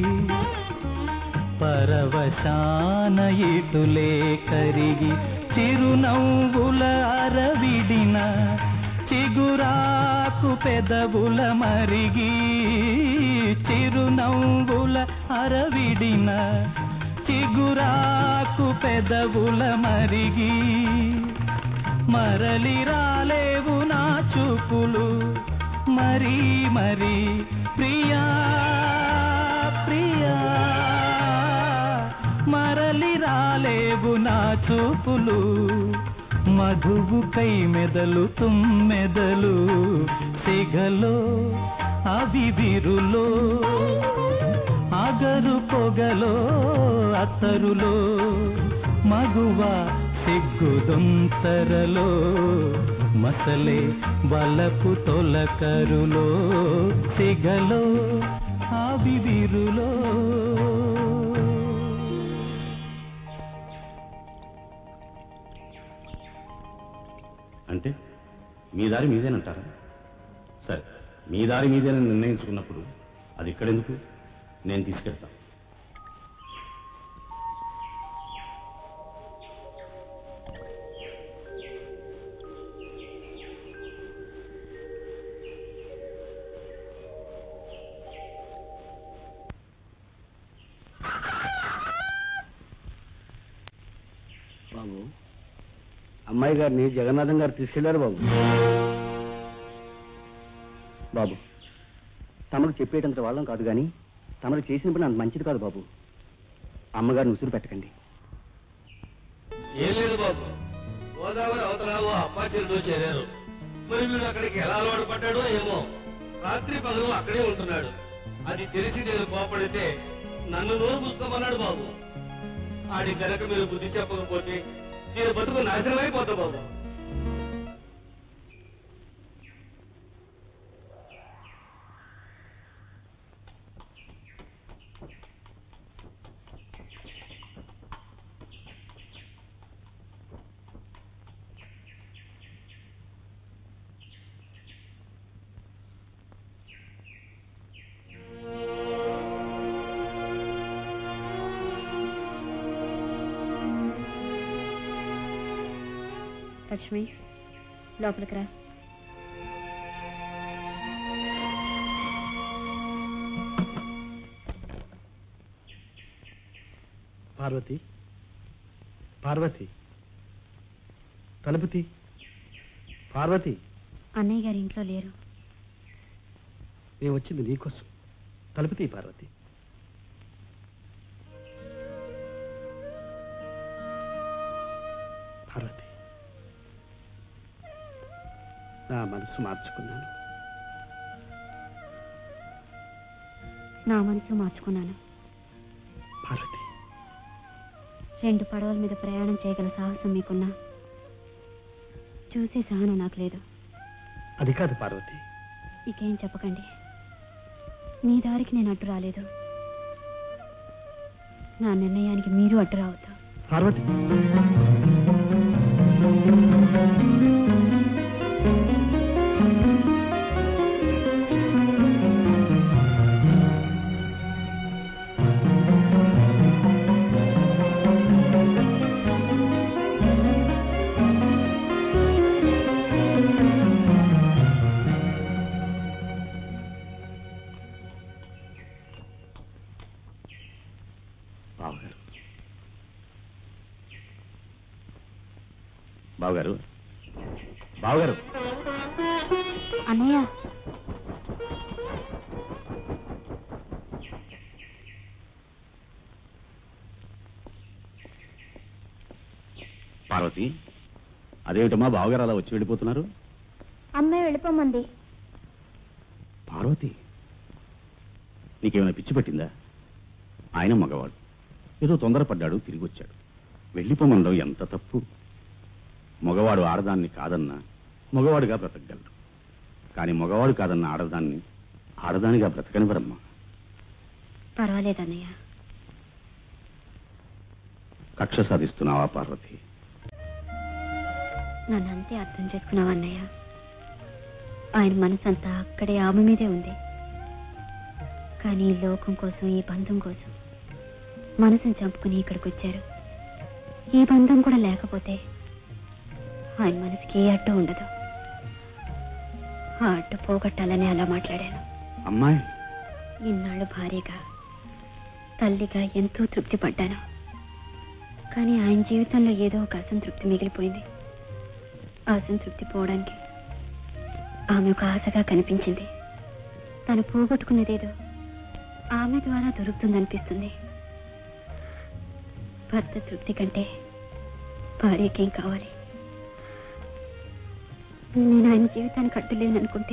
పరవశాన ఇటులే కరిగి చిరునవ్వుల అరవిడిన చిగురాకు పెదవుల మరిగి చిరునవ్వుల అరవిడిన చిగురాకు పెదవుల మరిగి మరలి రాలేవు నా చూపులు మరీ మరీ ప్రియా ప్రియా మరలి రాలేవు నా చూపులు మధువు కై మెదలు తుమ్మెదలు సిగలో అవి విరులో అగరు పొగలో అత్తరులో మగువ సిగ్గుదొంతరలో మసలే వలపు తొలకరులో సిగలో అవి విరులో అంటే మీ దారి మీదేనంటారా సరే మీ దారి మీదేనని నిర్ణయించుకున్నప్పుడు అది ఇక్కడెందుకు నేను తీసుకెళ్తాను బాబు అమ్మాయి గారిని జగన్నాథం గారు తీసుకెళ్లారు బాబు బాబు తమకు చెప్పేటంత వాళ్ళం కాదు కానీ తమరు చేసిన పని అంత మంచిది కాదు బాబు అమ్మగారిని ఉసురు పెట్టకండి ఏం లేదు బాబు గోదావరి అవతలాలో అప్పాచీలతో చేరారు మరి వీడు అక్కడికి ఎలా అలవాటు పడ్డాడో ఏమో రాత్రి పగలు అక్కడే ఉంటున్నాడు అది తెలిసి నేను కోపడితే నన్ను నోరు పుస్తకమన్నాడు బాబు ఆడి కనుక మీరు బుద్ధి చెప్పకపోతే నేను బతుకు నాశనమైపోతా బాబు లక్ష్మి లోపలికి రా పార్వతి పార్వతి తలుపుతి పార్వతి అన్నయ్య గారి ఇంట్లో లేరు నేను వచ్చింది నీకోసం తలుపుతి పార్వతి పార్వతి నా మనసు మార్చుకున్నాను నా మనసు మార్చుకున్నాను పార్వతి రెండు పడవల మీద ప్రయాణం చేయగల సాహసం మీకున్నా చూసే సహనం నాకు లేదు అది కాదు పార్వతి ఇకేం చెప్పకండి మీ దారికి నేను అడ్డు రాలేదు నా నిర్ణయానికి మీరు అడ్డు రావద్దు పార్వతి బావగారు బావగారు అన్నయ్య పార్వతి అదేమిటమ్మా బావగారు అలా వచ్చి వెళ్ళిపోతున్నారు అమ్మాయి వెళ్ళిపోమంది పార్వతి నీకేమైనా పిచ్చి పట్టిందా ఆయన మగవాడు ఏదో తొందరపడ్డాడు తిరిగి వచ్చాడు వెళ్ళిపోమనడం ఎంత తప్పు మగవాడు ఆడదాన్ని కాదన్నా మగవాడుగా బ్రతకగలడు కానీ మగవాడు కాదన్న ఆడదాన్ని ఆడదానిగా బ్రతకనివ్వరమ్మా పర్వాలేదు అన్నయ్య కక్ష సాధిస్తున్నావా పార్వతి నన్ను అంతే అర్థం చేసుకున్నావు అన్నయ్య ఆయన మనసంతా అక్కడే ఆమె మీదే ఉంది కానీ ఈ లోకం కోసం ఈ బంధం కోసం మనసుని చంపుకుని ఇక్కడికి వచ్చారు ఈ బంధం కూడా లేకపోతే ఆయన మనసుకి ఏ అడ్డు ఉండదు ఆ అడ్డు పోగొట్టాలని అలా మాట్లాడాను అమ్మాయి ఇన్నాళ్ళు భార్యగా తల్లిగా ఎంతో తృప్తి పడ్డాను కానీ ఆయన జీవితంలో ఏదో ఒక అసంతృప్తి మిగిలిపోయింది ఆ అసంతృప్తి పోవడానికి ఆమె ఒక ఆశగా కనిపించింది తను పోగొట్టుకున్నదేదో ఆమె ద్వారా దొరుకుతుందనిపిస్తుంది భర్త తృప్తి కంటే భార్యకేం కావాలి నేను ఆయన జీవితానికి అడ్డులేననుకుంటే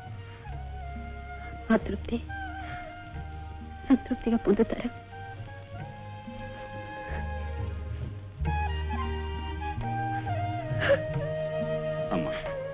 ఆ తృప్తి సంతృప్తిగా పొందుతారు అమ్మా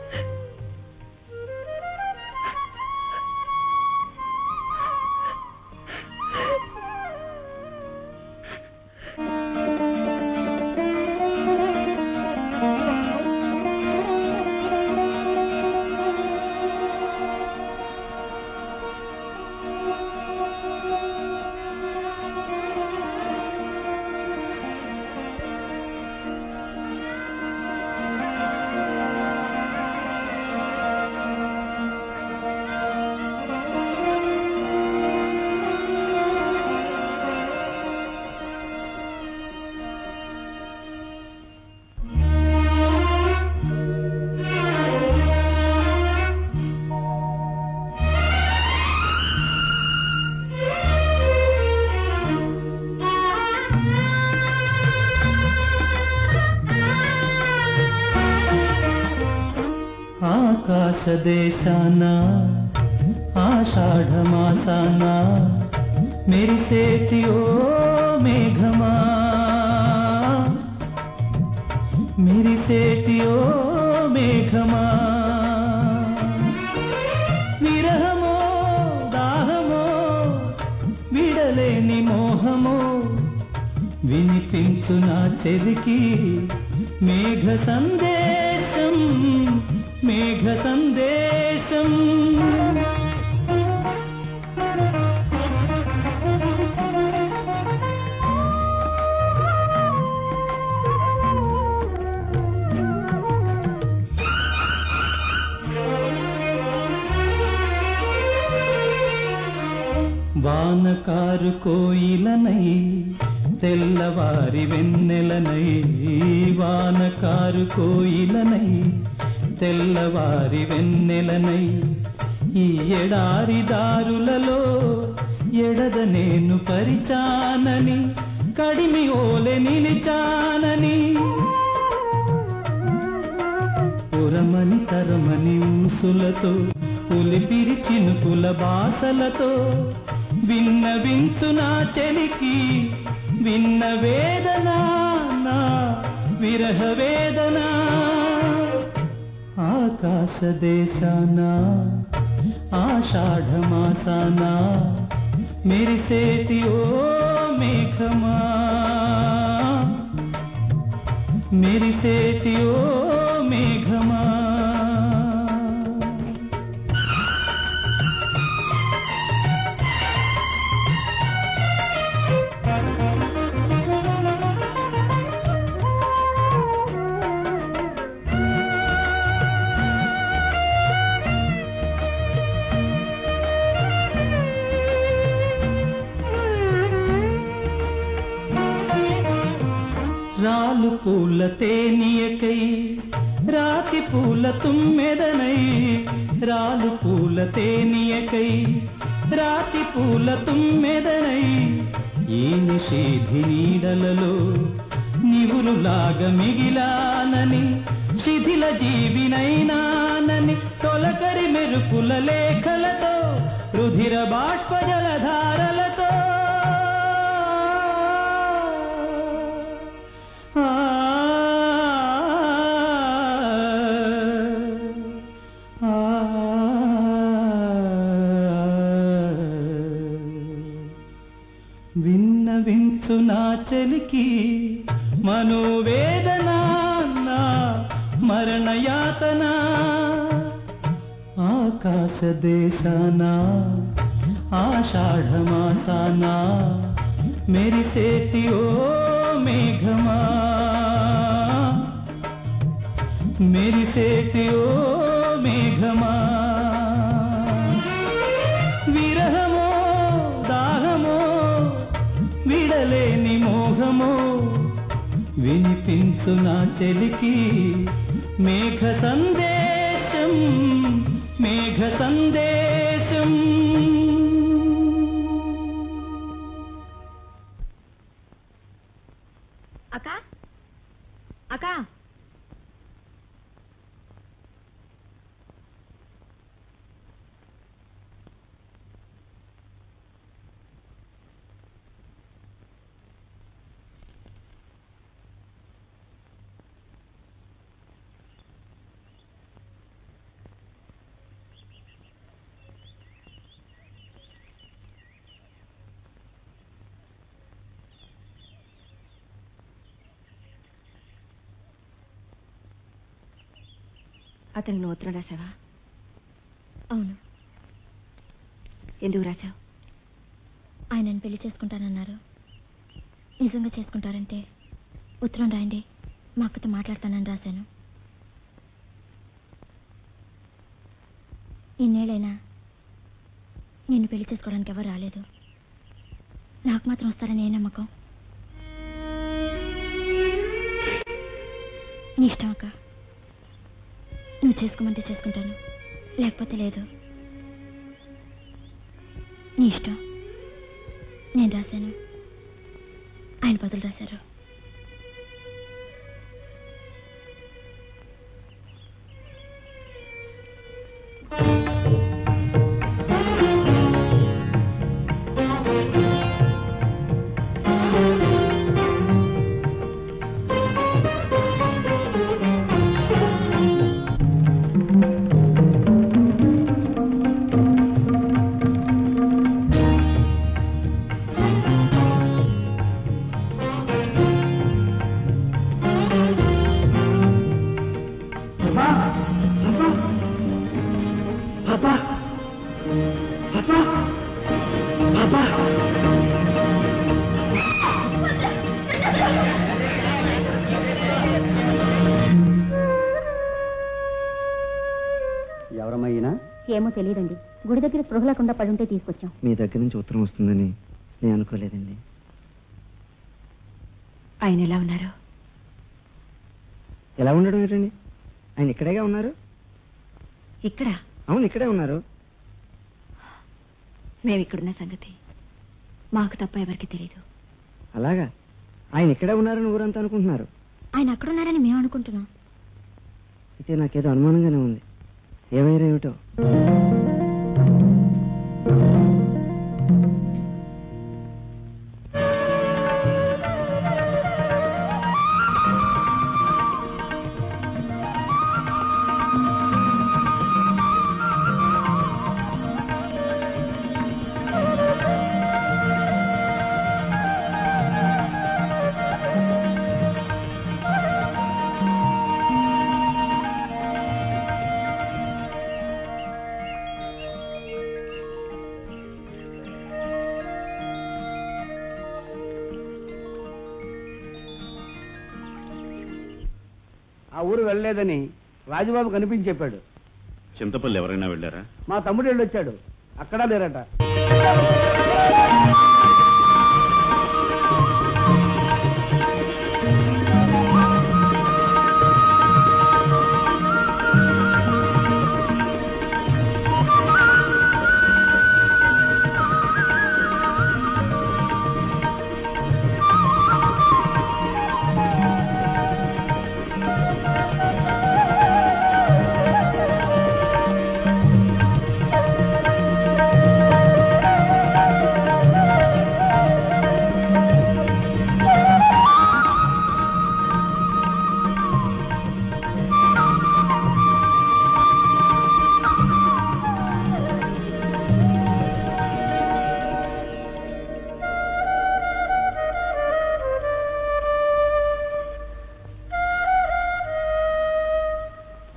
ఆకాశదేశాన ఆషాఢమాసాన మెరిసేటి ఓ మేఘమా మెరిసేటి ఓ మేఘమా విరహమో దాహమో విడలేని మోహమో వినిపించు నా చెవికి మేఘ సందేశం మేఘ సందేశం వానకారు కోయిలనై తెల్లవారి వెన్నెలనై వానకారు కోయిలనై తెల్లవారి వెన్నెలనై ఈ ఎడారి దారులలో ఎడద నేను పరిచానని కడిమి ఓలె నిలిచానని పురమని తరమని ఊసులతో పులిపిరి చినుకుల బాసలతో విన్న వించు నా చెలికి విన్న వేదన నా విరహ వేదన ఆకాశ దేశాన ఆషాఢమాసాన మెరిసేటి ఓ మేఘమా మెరిసేటి ఓ మేఘమా రాలు పూల తేనియకై రాతి పూల తుమ్మెదనై రాలు పూల తేనియకై రాతి పూల తుమ్మెదనై ఈ నిషేధి నీడలలో నివురులాగా మిగిలానని శిథిల జీవినైనానని తొలకరి మెరుపుల లేఖలతో రుధిర బాష్ప జలధారలతో ఆ ఆ విన్న వించు నా చెలికి మనోవేదన నా మరణయాతన ఆకాశ దేశాన ఆషాఢమాసాన మెరిసేటి ఓ మేఘమా మెరిసేటి ఓ మేఘమా విరహమో దాహమో విడలేని మోహమో వినిపించు నా చెలికి మేఘ సందేశం మేఘ సందేశం అక్క అక్క అతను నువ్వు ఉత్తరం రాసావా అవును ఎందుకు రాశావు ఆయనను పెళ్లి చేసుకుంటానన్నారు నిజంగా చేసుకుంటారంటే ఉత్తరం రాయండి మా అక్కతో మాట్లాడతానని రాశాను ఇన్నేళ్ళైనా నిన్ను పెళ్లి చేసుకోవడానికి ఎవరు రాలేదు నాకు మాత్రం వస్తారని ఏ నమ్మకం నీ ఇష్టం అక్క నువ్వు చేసుకోమంటే చేసుకుంటాను లేకపోతే లేదు నీ ఇష్టం నేను రాశాను ఆయన బదులు రాశారు ఎవరమైనా ఏమో తెలియదండి గుడి దగ్గర స్పృహ లేకుండా పడుంటే తీసుకొచ్చాం మీ దగ్గర నుంచి ఉత్తరం వస్తుందని నేను అనుకోలేదండి ఆయన ఎలా ఉన్నారు ఎలా ఉండడం ఏంటండి ఆయన ఇక్కడేగా ఉన్నారు ఇక్కడ అవును ఇక్కడే ఉన్నారు మేము ఇక్కడున్న సంగతి మాకు తప్ప ఎవరికి తెలియదు అలాగా ఆయన ఇక్కడే ఉన్నారని ఊరంతా అనుకుంటున్నారు ఆయన అక్కడున్నారని మేము అనుకుంటున్నాం అయితే నాకేదో అనుమానంగానే ఉంది ఏమైనా ఏమిటో ఆ ఊరు వెళ్ళలేదని రాజుబాబు కనిపించి చెప్పాడు చింతపల్లి ఎవరైనా వెళ్ళారా మా తమ్ముడు వెళ్ళొచ్చాడు అక్కడా లేరట ఆ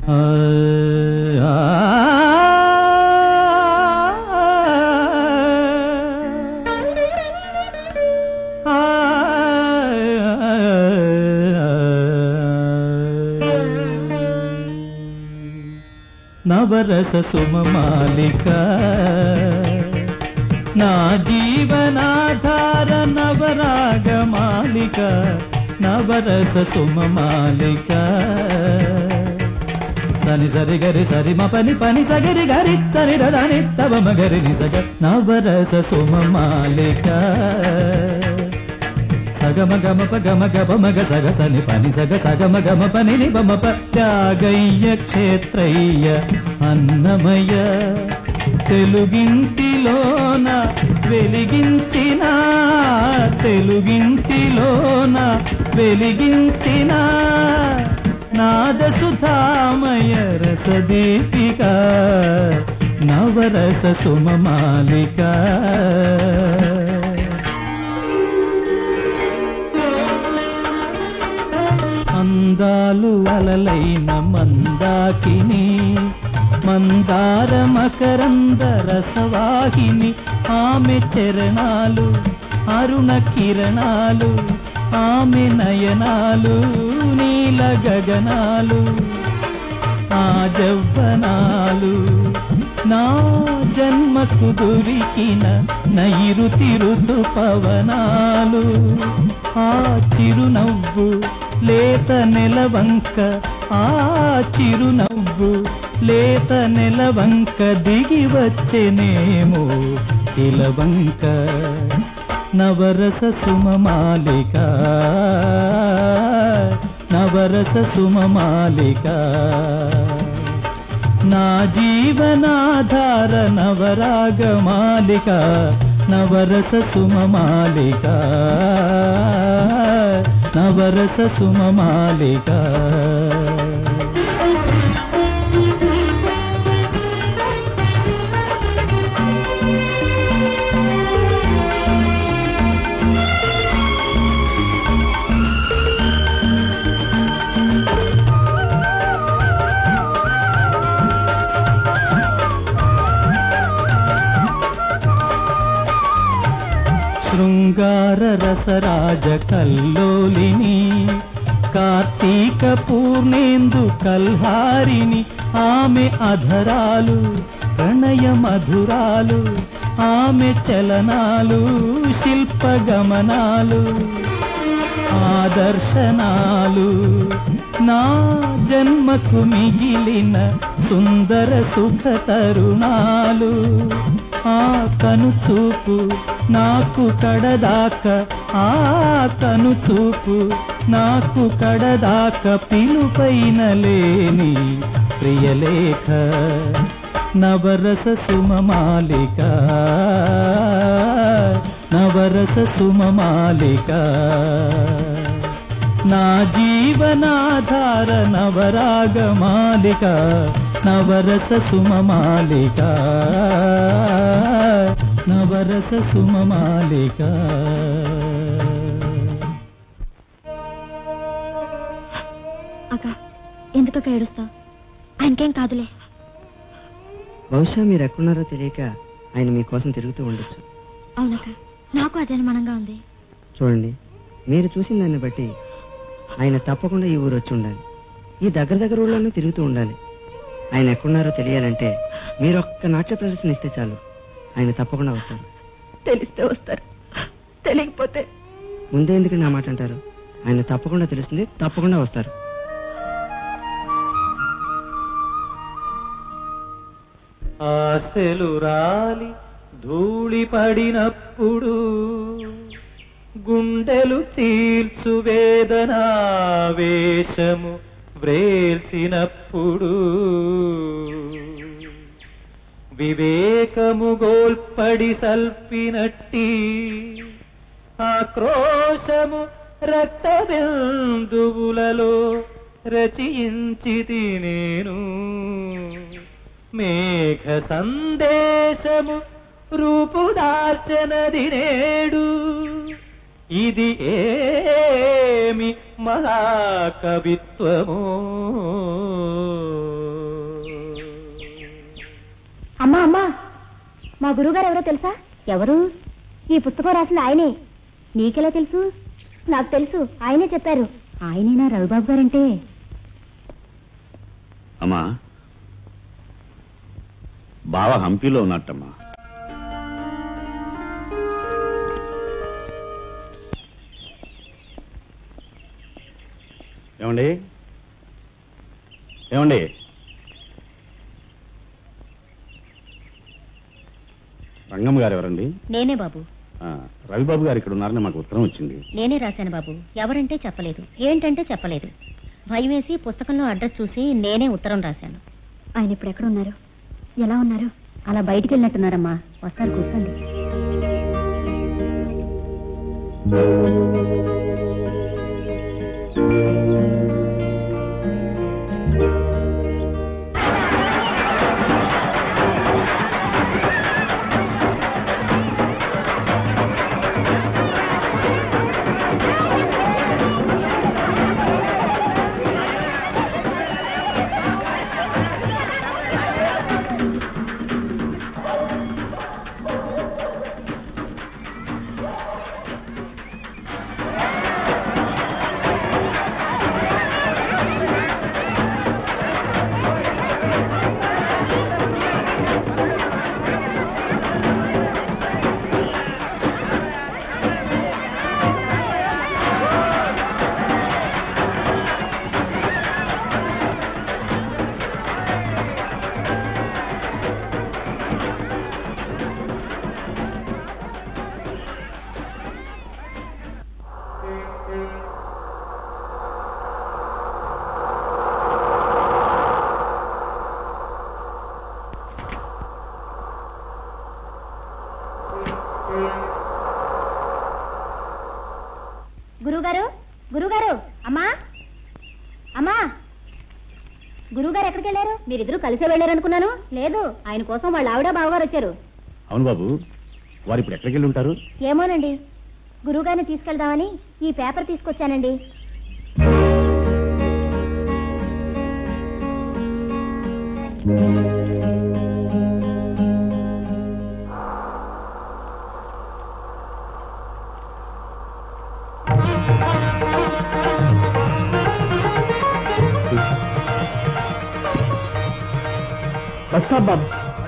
ఆ, ఆ, ఆ, నవరస సుమమాలిక నా జీవనాధార నవరాగ మాలిక నవరస సుమమాలిక సని సరి గరి సరి మ పని పని సగరి గరి సని రని తవ మగరి ని సగ నవరస సుమమాలిక సగమ గమ ప గమ గప మగ సగ సని పని సగ సగమ గమ పని ని బమ ప త్యాగయ్య క్షేత్రయ్య అన్నమయ తెలుగింటిలోన వెలిగించిన తెలుగింటిలోన వెలిగించిన నాదసుధామయ రసదీపిక నవరస సుమమాలిక అందాలు అలలైన మందాకిని మందార మకరంద రసవాహిని ఆమె చరణాలు అరుణ కిరణాలు ఆమె నయనాలు నీల గగనాలు ఆ జవ్వనాలు నా జన్మకు దొరికిన నైరుతి ఋతు పవనాలు ఆ చిరునవ్వు లేత నెలవంక ఆ చిరునవ్వు లేత నెలవంక దిగి వచ్చెనేమో ఇలవంక నవరస సుమమాలిక నవరస సుమమాలిక నా జీవనాధార నవరాగ మాలిక నవరస సుమమాలిక నవరస సుమమాలిక శృంగార రసరాజ కల్లోలిని కార్తీక పూర్ణేందు కల్హారిని ఆమె అధరాలు ప్రణయ మధురాలు ఆమె చలనాలు శిల్ప గమనాలు ఆదర్శనాలు నా జన్మకు మిగిలిన సుందర సుఖ తరుణాలు ఆ కను చూపు నాకు కడదాక ఆ కను చూపు నాకు కడదాక పిలుపైన లేని ప్రియలేఖ నవరస సుమమాలిక నవరస సుమమాలిక నా జీవనాధార నవరాగ మాలిక నవరస సుమమాలిక నవరస సుమమాలిక అక్క ఎందుకక్క ఏడుస్తావు ఆయనకేం కాదులే బహుశా మీరు ఎక్కడున్నారో తెలియక ఆయన మీకోసం తిరుగుతూ ఉండొచ్చు అవునక్క నాకు అదే అనుమానంగా ఉంది చూడండి మీరు చూసిన దాన్ని బట్టి ఆయన తప్పకుండా ఈ ఊరు వచ్చి ఉండాలి ఈ దగ్గర దగ్గర ఊళ్ళోనే తిరుగుతూ ఉండాలి ఆయన ఎక్కడున్నారో తెలియాలంటే మీరు ఒక్క నాట్య ప్రదర్శన ఇస్తే చాలు ఆయన తప్పకుండా వస్తారు తెలిస్తే వస్తారు తెలియకపోతే ముందే ఎందుకు నా మాట అంటారు ఆయన తప్పకుండా తెలుస్తుంది తప్పకుండా వస్తారు ఆశలు రాలి ధూళి పడినప్పుడు గుండెలు చీల్చు వేదనావేశము వ్రేల్చినప్పుడు వివేకము గోల్పడి సల్పినట్టి ఆక్రోశము రక్తబిందువులలో రచయించితి నేను మేఘ సందేశము రూపుదార్చనది నేడు ఇది ఏమి మహాకవిత్వము అమ్మా అమ్మా మా గురువుగారు ఎవరో తెలుసా ఎవరు ఈ పుస్తకం రాసిన ఆయనే నీకెలా తెలుసు నాకు తెలుసు ఆయనే చెప్పారు ఆయనేనా రవిబాబు గారంటే అమ్మా బావ హంపీలో ఉన్నట్టమ్మా ఏమండి ఏమండి రంగమ్మ గారు ఎవరండి నేనే బాబు ఆ, రవిబాబు గారు ఇక్కడ ఉన్నారని మాకు ఉత్తరం వచ్చింది నేనే రాశాను బాబు ఎవరంటే చెప్పలేదు ఏంటంటే చెప్పలేదు భయం వేసి పుస్తకంలో అడ్రస్ చూసి నేనే ఉత్తరం రాశాను ఆయన ఇప్పుడు ఎక్కడ ఉన్నారు ఎలా ఉన్నారు అలా బయటికి వెళ్ళినట్టున్నారమ్మా వస్తారు కూర్చోండి గురుగారు గురుగారు అమ్మా అమ్మా గురుగారు ఎక్కడికి వెళ్ళారు మీరిద్దరూ కలిసే వెళ్ళారనుకున్నాను లేదు ఆయన కోసం వాళ్ళ ఆవిడ బావగారు వచ్చారు అవును బాబు వారు ఇప్పుడు ఎక్కడికి వెళ్ళి ఉంటారు ఏమోనండి గురువుగారిని తీసుకెళ్దామని ఈ పేపర్ తీసుకొచ్చానండి బస్ స్టాప్ బాబు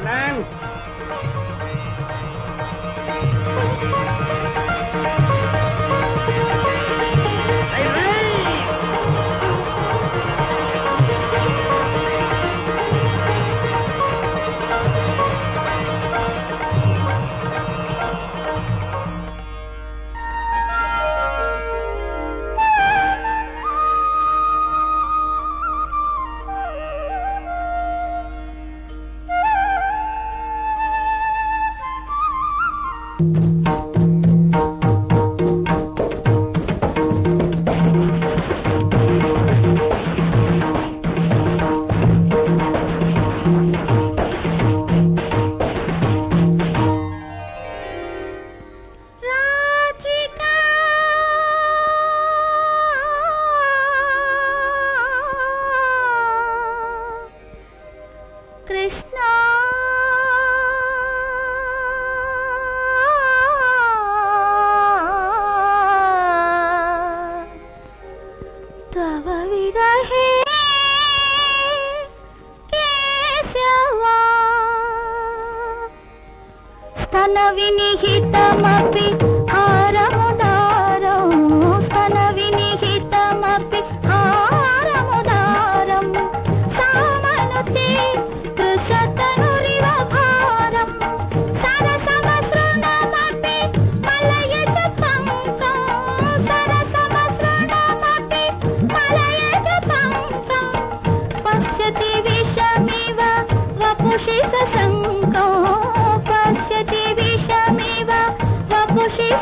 కృష్ణ తవ విరహే కేశవా స్తన వినిహితమపి హారముదారం స్తన వినిహితమపి హారముదారం సామనుతే కృషతనురివ భారం సరసమసృణమపి మలయజ పంకం సరసమసృణమపి మలయజ పంకం పశ్యతి విషమివ వపుషి సశంకో పశ్యతి విషమివ వపుషి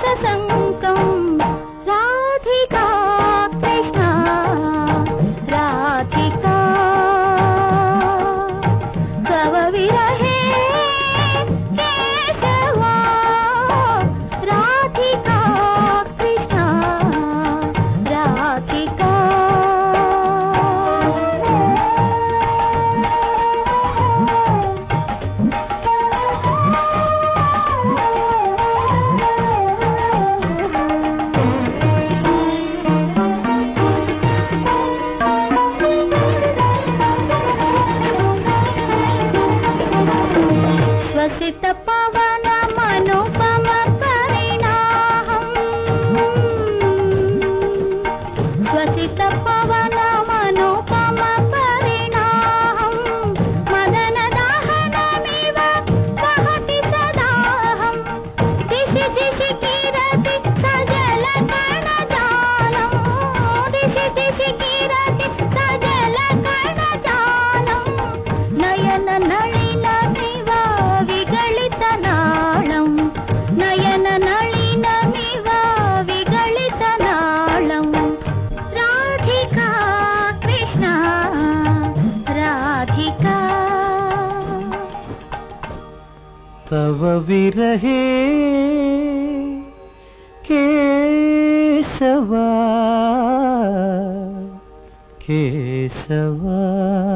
तव विरहे केशवा केशवा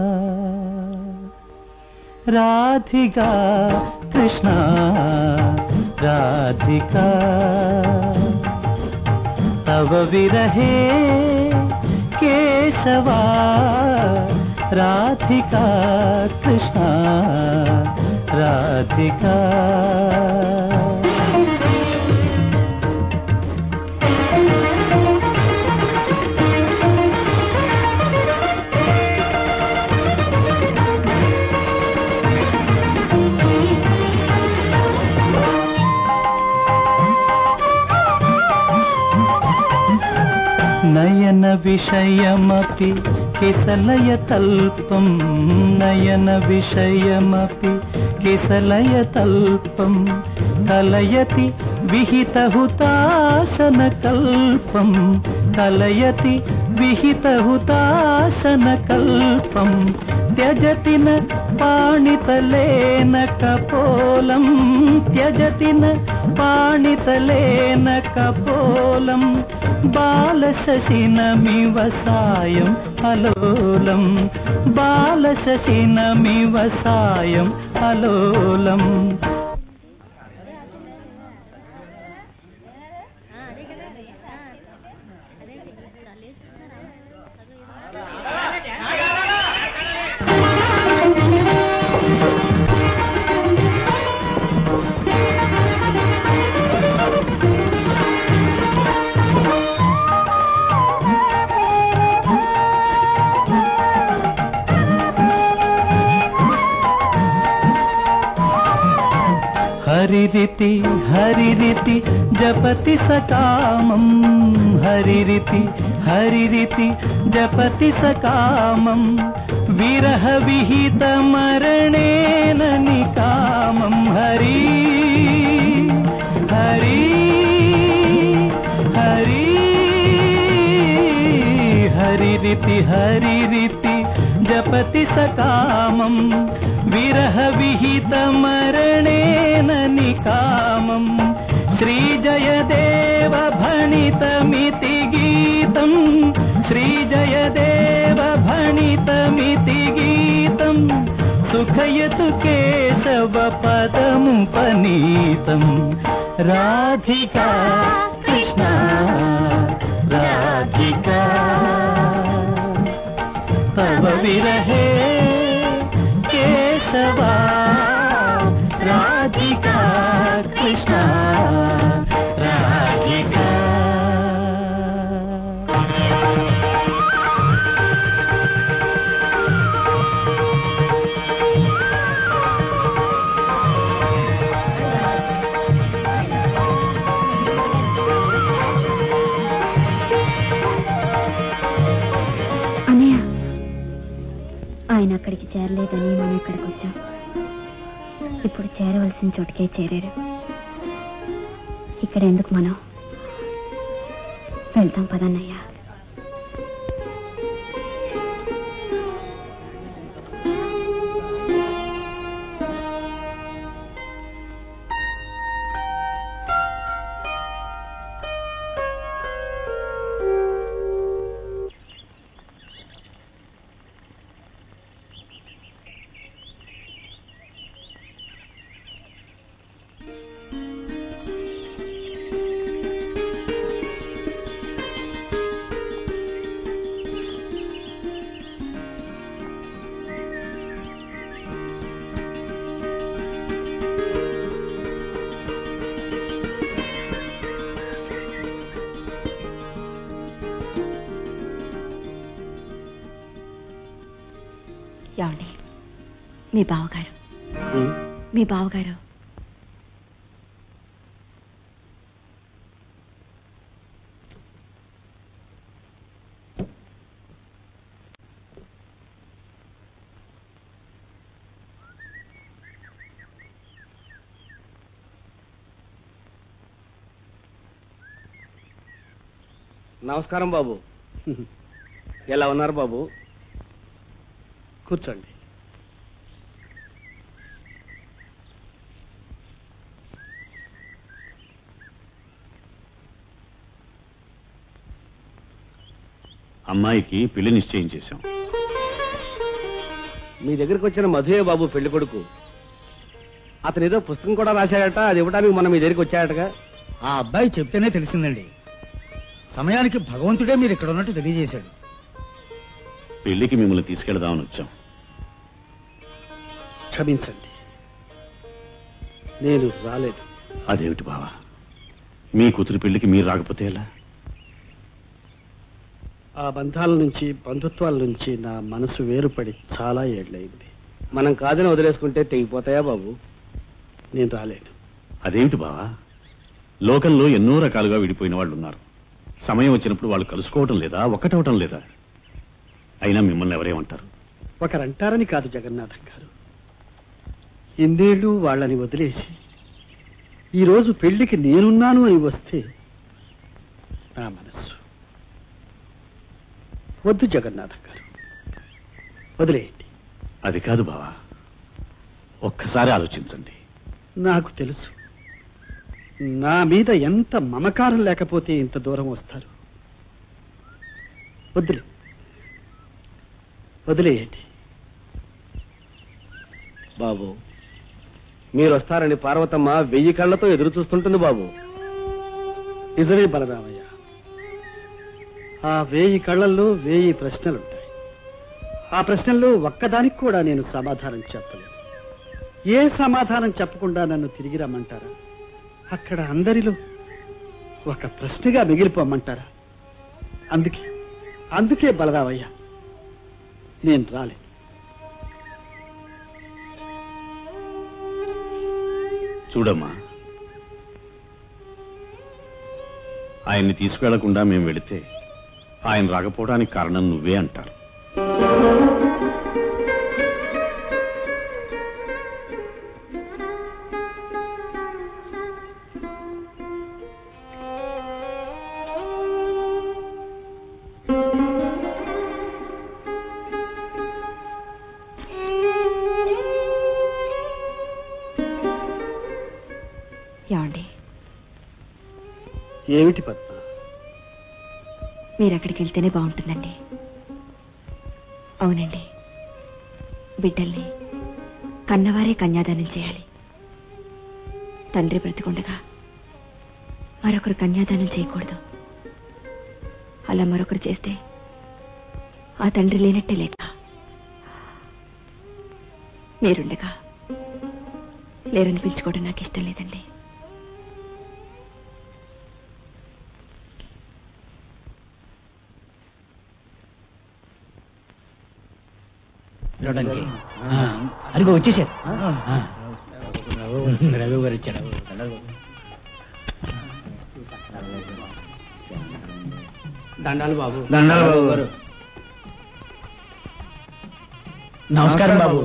राधिका कृष्णा राधिका तव विरहे केशवा राधिका कृष्णा राधिका నయన విషయమపి కిసలయతల్పం నయన విషయమపి కిసలయతల్పం కలయతి విహితహుతాసనకల్పం కలయతి విహితహుతాసనకల్పం త్యజతి న పాణితలేన కపోలం త్యజతి న పాణితలేన కపోలం బాలశశినమివ సాయం అలోలం బాలశశినమివ సాయం అలోలం హరిరితి హరిరితి జపతి సకామం హరిరితి హరిరితి జపతి సకామం విరహ విహిత మరణేన నికామం హరి హరి హరి హరిరితి హరిరితి జపతి సకామం విరహ విహిత మరణేన నికామం శ్రీజయదేవ భణితమితి గీతం శ్రీజయదేవ భణితమితి గీతం సుఖయతు కేశవ పదము పనీతం రాధికా కృష్ణ రాధికా तव विरहे केशवा राधिका कृष्णा राधिका అన్నయ్య ఆయన అక్కడికి చేరలేదని మనం ఇక్కడికి వచ్చాం ఇప్పుడు చేరవలసిన చోటుకే చేరారు ఇక్కడ ఎందుకు మనం వెళ్తాం పదన్నయ్య ఏమండి మీ బావగారు మీ బావగారు నమస్కారం బాబు ఎలా ఉన్నారు బాబు కూర్చోండి అమ్మాయికి పెళ్లి నిశ్చయం చేశాం మీ దగ్గరికి వచ్చిన మధుయే బాబు పెళ్లి కొడుకు అతను ఏదో పుస్తకం కూడా రాశాడట అది ఇవ్వడానికి మనం మీ దగ్గరికి వచ్చాడటగా ఆ అబ్బాయి చెప్తేనే తెలిసిందండి సమయానికి భగవంతుడే మీరు ఇక్కడ ఉన్నట్టు తెలియజేశాడు పెళ్లికి మిమ్మల్ని తీసుకెళ్దామని వచ్చాం క్షమించండి నేను రాలేదు అదేమిటి బావా మీ కూతురు పెళ్లికి మీరు రాకపోతే ఎలా ఆ బంధాల నుంచి బంధుత్వాల నుంచి నా మనసు వేరుపడి చాలా ఏళ్ళయింది మనం కాదని వదిలేసుకుంటే తెగిపోతాయా బాబు నేను రాలేను అదేమిటి బావా లోకంలో ఎన్నో రకాలుగా విడిపోయిన వాళ్ళు ఉన్నారు సమయం వచ్చినప్పుడు వాళ్ళు కలుసుకోవటం లేదా ఒక్కటవటం లేదా అయినా మిమ్మల్ని ఎవరేమంటారు ఒకరంటారని కాదు జగన్నాథం గారు ఇన్నేళ్ళు వాళ్ళని వదిలేసి ఈరోజు పెళ్లికి నేనున్నాను అని వస్తే నా మనస్సు వద్దు జగన్నాథం గారు వదిలేయండి అది కాదు బావా ఒక్కసారి ఆలోచించండి నాకు తెలుసు నా మీద ఎంత మమకారం లేకపోతే ఇంత దూరం వస్తారు వదిలే వదిలేయండి బాబు మీరు వస్తారని పార్వతమ్మ వెయ్యి కళ్ళతో ఎదురు చూస్తుంటుంది బాబు నిజమే బలరామయ్య ఆ వేయి కళ్ళల్లో వేయి ప్రశ్నలుంటాయి ఆ ప్రశ్నల్లో ఒక్కదానికి కూడా నేను సమాధానం చెప్పలేను ఏ సమాధానం చెప్పకుండా నన్ను తిరిగి రమ్మంటారా అక్కడ అందరిలో ఒక ప్రశ్నగా మిగిలిపోమంటారా అందుకే అందుకే బలరామయ్య నేను రాలేను చూడమ్మా ఆయన్ని తీసుకెళ్లకుండా మేము వెళితే ఆయన రాకపోవడానికి కారణం నువ్వే అంటారు ఏమండి ఏమిటి పద్మ మీరు అక్కడికి వెళ్తేనే బాగుంటుందండి అవునండి బిడ్డల్ని కన్నవారే కన్యాదానం చేయాలి తండ్రి బ్రతికుండగా మరొకరు కన్యాదానం చేయకూడదు అలా మరొకరు చేస్తే ఆ తండ్రి లేనట్టే లేక మీరుండగా లేరనిపించుకోవడం నాకు ఇష్టం లేదండి చూడండి అదిగో వచ్చేసారు రవి గారు ఇచ్చాడు దండాలు బాబు దండాలు బాబు గారు నమస్కారం బాబు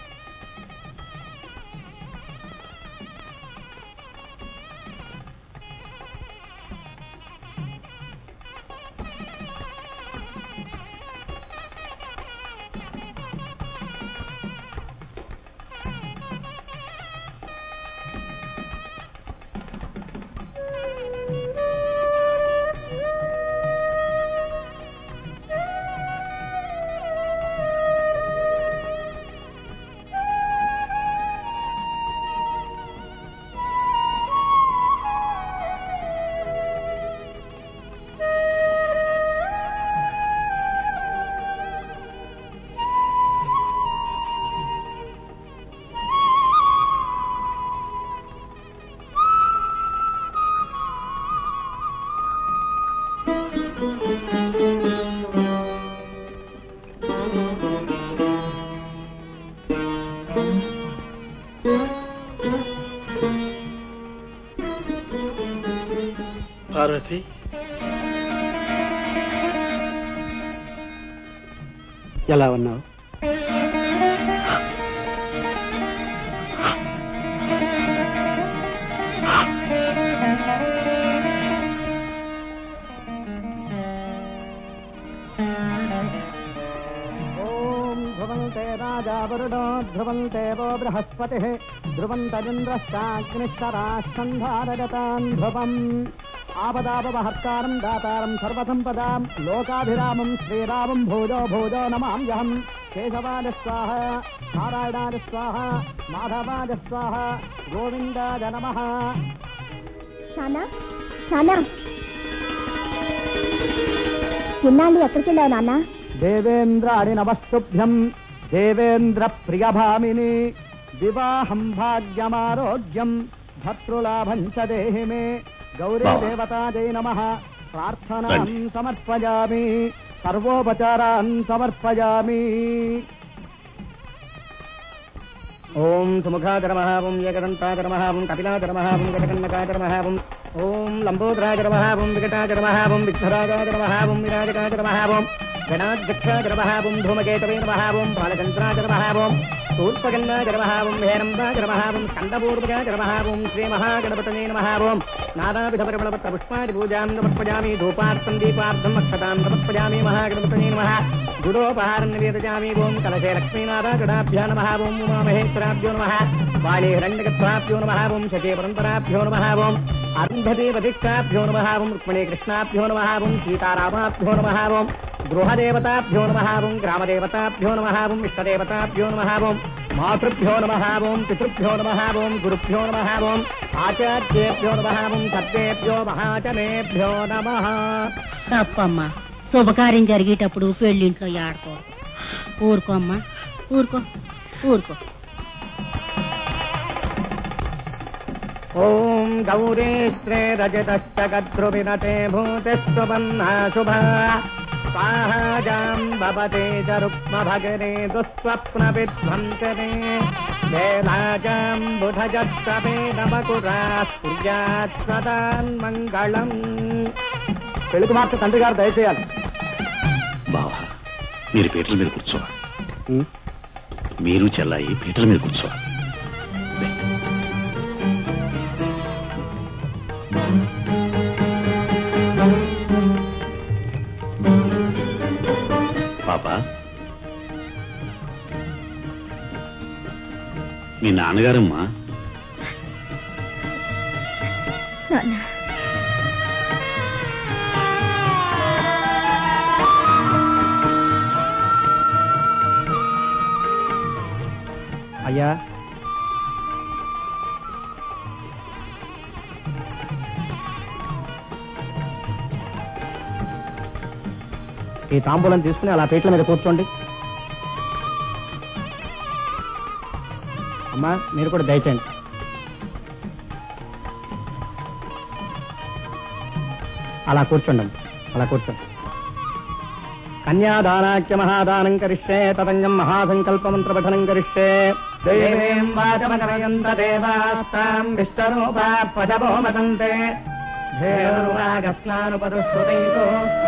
పార్వతి ఎలా ఉన్నావు ఓం ధ్రువంతే రాజా వరుడో ధ్రువంతే वो बृहस्पतिः ध्रुवन्तमिन्द्रश्चाग्निश्चराः सन्धारगतान् ध्रुवम् ఆపదాపహర్తారం దాతారం సర్వసంపదాం లోకాభిరామం శ్రీరామం భోజో భోజో నమామ్యహం కేశవాద స్వాహ నారాయణాద స్వాహ మాధవాద స్వాహ గోవిందాయ నమ నానా నానా చిన్నాళ్ళు ఎక్కడికి వెళ్ళావు నాన్న దేవేంద్రాణి నమస్తుభ్యం దేవేంద్ర ప్రియభామిని వివాహం భాగ్యమారోగ్యం భర్తృలాభం చ దేహి మే గౌరీ బావా. దేవతాజై నమ ప్రార్థనాం రండి. సమర్పయామి సర్వోపచారాన్ సమర్పయామి ఓం సుముఖాధర్మః ఓం ఏకదంతాధర్మః ఓం కపిలాధర్మః ఓం గజకన్నకాధర్మః ఓం ఓం లంబోదరాధర్మః ఓం వికటాధర్మః ఓం విఘ్నరాజాధర్మః ఓం విరాజకాధర్మః ఓం గణాధ్యక్షాధర్మః ఓం ధూమకేతవే నమః ఓం బాలచంద్రాధర్మః ఓం శూర్పగన్నాధర్మః ఓం హేరంబాధర్మః ఓం స్కందపూర్వకాధర్మః ఓం శ్రీమహాగణపతనే నమః ఓం నానావిధపరిమళపత్ర పుష్పాది పూజాం సమర్పయామి ధూపార్థం దీపార్థం అక్షతాం సమర్పయామి మహాగణపతనే నమః గుడోపహారం నివేదయామి ఓం కలశే లక్ష్మీనాథగణాభ్యో నమః ఓం ఉమామహేశ్వరాభ్యో నమః బాళే హిరణ్యకత్వాభ్యో నమః ఓం శచే పరంపరాభ్యో నమః ఓం అరుంధతే వధిష్టాభ్యో నమః ఓం రుక్మిణీ కృష్ణాభ్యో నమః ఓం సీతారామాభ్యో నమః ఓం గృహదేవతాభ్యో నమః ఓం గ్రామదేవతాభ్యో నమః ఓం ఇష్టదేవతాభ్యో నమః ఓం మాతృభ్యో నమః ఓం పితృభ్యో నమః ఓం గురుభ్యో నమః ఓం ఆచార్యేభ్యో నమః ఓం సర్వేభ్యో మహాజనేభ్యో నమః తప్పమ్మా శుభకార్యం జరిగేటప్పుడు పెళ్ళింట్లో ఆడుకో ఊరుకో అమ్మా ఊరుకో ఊరుకో ఓం గౌరీశ్రే రజతశ్చకద్రువినతే భూతిస్వపన్నా శుభా స్వాహాజాం భవతే చ రుక్మ భగరే దుస్వప్న విధ్వంసనే వేలాజాం బుధజస్తమే నమకురా సూర్యాత్ సదాన్మంగళం పెళ్లి కుమార్తె తండ్రి గారు దయచేయాలి బావా మీరు పీటల మీద కూర్చోవాలి మీరు చెల్లాయి పీటల మీద కూర్చోవాలి పాప మీ నాన్నగారమ్మా నాన్న అయ్యా ఈ తాంబూలం తీసుకుని అలా పీటల మీద కూర్చోండి అమ్మా మీరు కూడా దయచేయండి అలా కూర్చోండి అమ్మా. అలా కూర్చోండి కన్యాదానాఖ్య మహాదానం కరిష్యే తదంగం మహాసంకల్పమంత్ర పఠనం కరిష్యే దేవేం వాచమనయంత దేవాస్తాం విశ్వరూపా పదవో మతంతే ధేరువాగస్నానుపదుశ్రుతైతో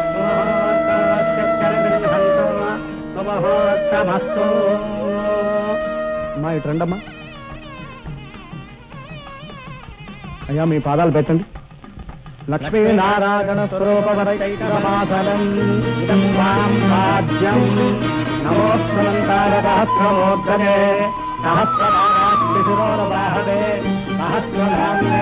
శుభహోత్తమస్తు అమ్మా ఇటు రండమ్మా అయ్యా మీ పాదాలు పెట్టండి లక్ష్మీనారాయణ స్వరూపవరైకమాసనం ఇదం మాం రాజ్యం నమోస్తనంతాయ సహస్రమోర్ధనే సహస్రనారాశిశిరోరవాహనే సహస్రనామ్నే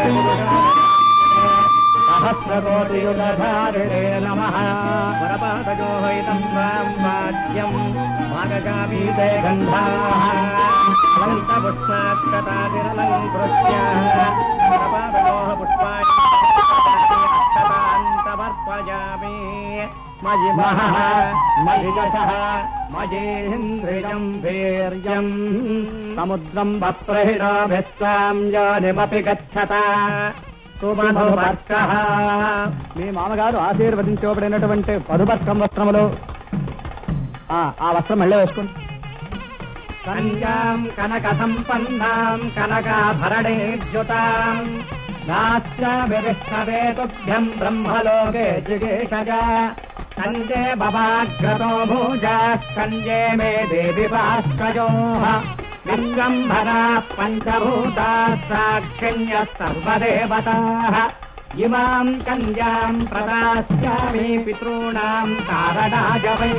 సహస్రకోటియుగధారిణే నమః వరపాదజోహైతం మాం వాద్యం మాగజామీతే గంధాः అనంతపుష్పాక్షతాదిరలంకృత్య వరపాదజోహ పుష్పాణి సమర్పయామి మజిమహ మజిజసః మజేంద్రియం వీర్యం సముద్రం వప్రహిరాభిస్తాం యానిమపి గచ్చత సుమధువర్కః మీ మామగారు ఆశీర్వదించబడినటువంటి మధువర్కం వస్త్రములు ఆ ఆ వస్త్రం మళ్ళీ వేసుకోండి కన్యాం కనక సంపన్నాం కనకాభరణేజ్యుతాం నాస్యాభివిష్ణవేతుభ్యం బ్రహ్మలోకే జిగేషజ సంజే భవాగ్రతో భూజా సంజే మే దేవి భాస్కజోః విశ్వంభరా పంచభూతా సాక్షిణ్య సర్వదేవతాః ఇమాం కన్యాం ప్రదాస్యామి పితॄణాం కారణాయ వై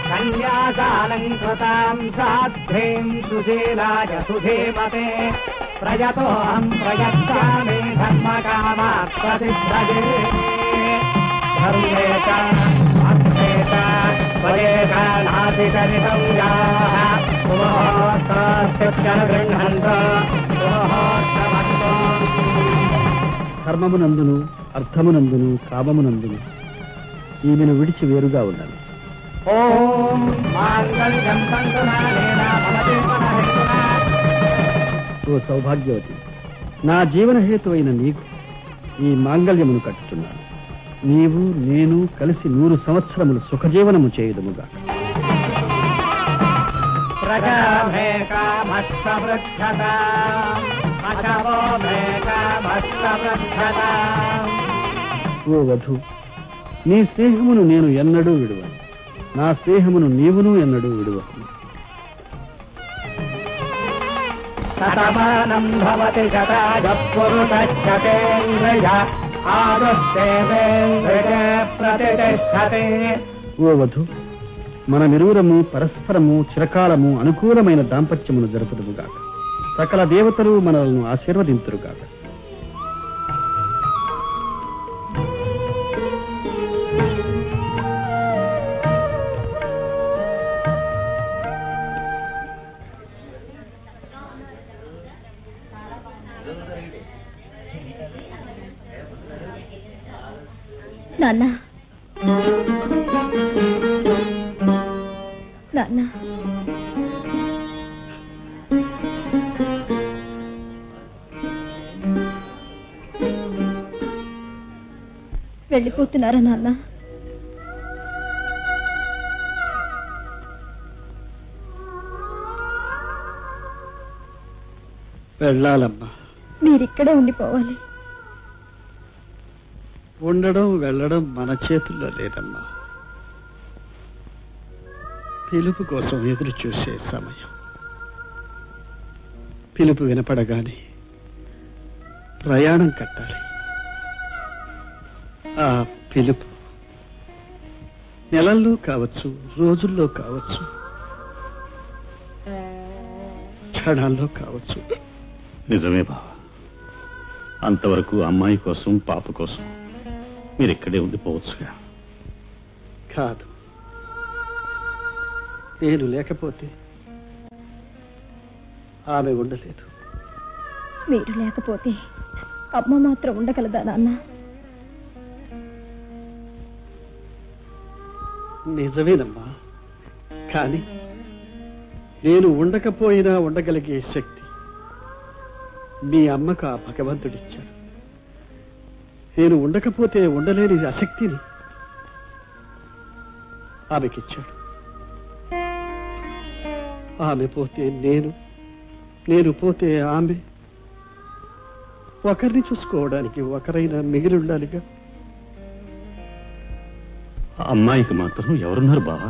కన్యాశాలంకృతాం సాధ్వీం సుశీలాయ సుధీమతే ప్రయతోహం ప్రయచ్చామి ధర్మకామాత్ ప్రతిభ్రజే ధర్మే చ అర్థే చ స్వయే చ నాతికరితవ్యాః సుమహోత్తాస్య గృహంత సుమహోత్తమస్తు ధర్మమునందును అర్థమునందును కామమునందును ఈమెను విడిచి వేరుగా ఉండాలి ఓం మాంగళ్యం సంతునానేన మమ జీవనహేతునా ఓ సౌభాగ్యవతి నా జీవన హేతువైన నీకు ఈ మాంగళ్యమును కట్టుచున్నాను నీవు నేను కలిసి నూరు సంవత్సరములు సుఖజీవనము చేయుదుముగా ప్రజామే కామస్తవృక్షత అశవో మే కామస్తవృక్షత ఓ వధు నీ స్నేహమును నేను ఎన్నడూ విడువను నా స్నేహమును నీవును ఎన్నడూ విడువను శతమానం భవతి శతాజ పురుషేంద్రియ ఆదుస్తేంద్రియ ప్రతిష్టతే ఓ వధు మనమిరువురము పరస్పరము చిరకాలము అనుకూలమైన దాంపత్యమును జరుపుదుముగాక సకల దేవతలు మనలను ఆశీర్వదింతురుగాక నాన్న నాన్న వెళ్ళిపోతున్నారా నాన్న వెళ్ళాలమ్మా మీరిక్కడే ఉండిపోవాలి ఉండడం వెళ్ళడం మన చేతుల్లో లేదమ్మా పిలుపు కోసం ఎదురు చూసే సమయం పిలుపు వినపడగానే ప్రయాణం కట్టాలి ఆ పిలుపు నెలల్లో కావచ్చు రోజుల్లో కావచ్చు క్షణాల్లో కావచ్చు నిజమే బావ అంతవరకు అమ్మాయి కోసం పాప కోసం మీరు ఇక్కడే ఉండిపోవచ్చుగా కాదు నేను లేకపోతే ఆమె ఉండలేదు మీరు లేకపోతే అమ్మ మాత్రం ఉండగలదా నాన్న నిజమేనమ్మా కానీ నేను ఉండకపోయినా ఉండగలిగే శక్తి మీ అమ్మకు ఆ భగవంతుడిచ్చాడు నేను ఉండకపోతే ఉండలేని అశక్తిని ఆమెకిచ్చాడు ఆమె పోతే నేను నేను పోతే ఆమె ఒకరిని చూసుకోవడానికి ఒకరైనా మిగిలి ఉండాలిగా ఆ అమ్మాయికి మాత్రం ఎవరున్నారు బావా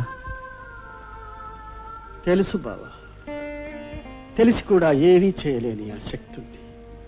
తెలుసు బావా తెలిసి కూడా ఏమీ చేయలేని ఆ శక్తి ఉంది